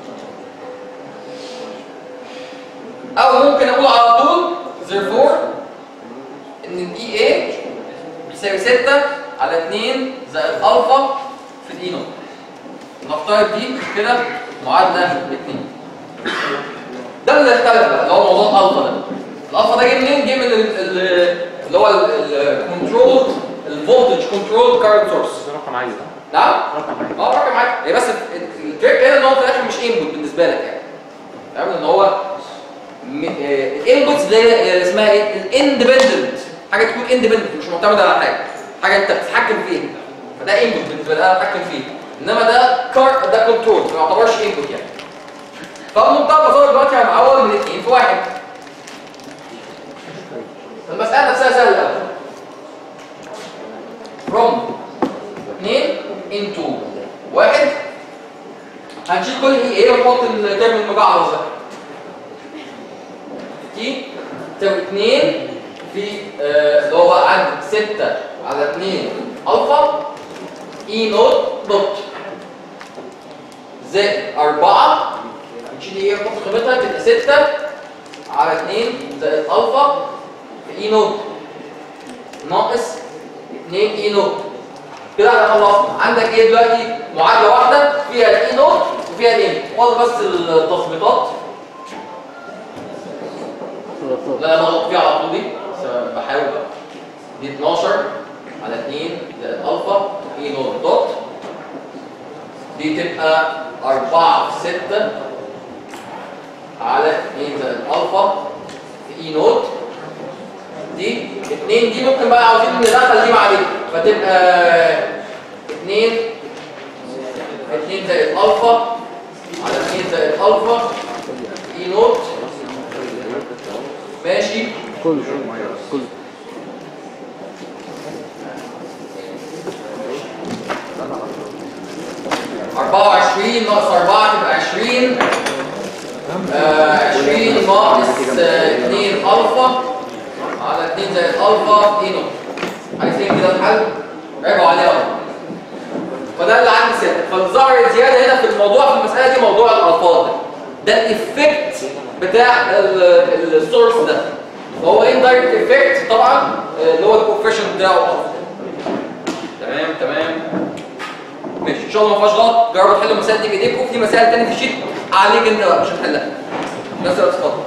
او ممكن اقول على طول therefore ان الاي اي بيساوي 6 على 2 زائد الفا في الاي نوت نفترض دي كده معادله 2 ده اللي اختلف بقى اللي هو موضوع الالفا ده الالفا ده جه منين؟ جه من ال- ال- اللي هو الكنترول الفولتج كنترول كارنت سورس ده رقم عالي نعم؟ رقم عالي اه رقم عادي هي بس ال- التريك هنا ان هو في الاخر مش انبوت بالنسبه لك يعني فاهم ان هو الانبوتس اللي هي اسمها ايه؟ الاندبندنت حاجه تكون اندبندنت مش معتمده على حاجه حاجه انت بتتحكم فيها فده انبوت بالنسبه لي انا بتحكم فيه انما ده كار ده كنترول ما يعتبرش انبوت يعني فبمنتهى البساطه دلوقتي هنعوض من اثنين في واحد المساله نفسها سهله قوي from 2 into 1 هنشيل كل اي ايه ونحط الترم المجعلص ده تي تساوي 2 في آه، اللي هو بقى عندك 6 على 2 الفا اي نوت دوت زائد 4 نشيل ايه ونحط قيمتها تبقى 6 على 2 زائد الفا في اي نوت ناقص 2 اي نوت كده احنا خلصنا عندك ايه دلوقتي معادله واحده فيها الاي نوت وفيها الايه فاضل بس التظبيطات لا انا غلط فيها على طول دي بس بحاول بقى دي 12 على 2 زائد الفا اي نوت دوت دي تبقى 4 في 6 على 2 زائد الفا في اي نوت دي 2 دي ممكن بقى عاوزين ندخل دي مع دي فتبقى 2 2 زائد الفا على 2 زائد الفا اي نوت ماشي كله كله 24 ناقص 4 تبقى 20 آه 20 ناقص 2 الفا على 2 زائد الفا اي نقطة عايزين كده الحل راجعوا عليه اهو فده اللي عندي ستة فالظاهر الزيادة هنا في الموضوع في المسألة دي موضوع الألفاظ ده ده الإفكت بتاع ال- السورس ده فهو اندايركت افكت طبعا آه، اللي هو الكوفيشن بتاعه الألفا تمام تمام ماشي ان شاء الله ما فيهاش غلط جربوا تحلوا المسائل دي بايديكم في مسائل تانية في الشيت عليك انت بقى مش هتحلها بس اتفضل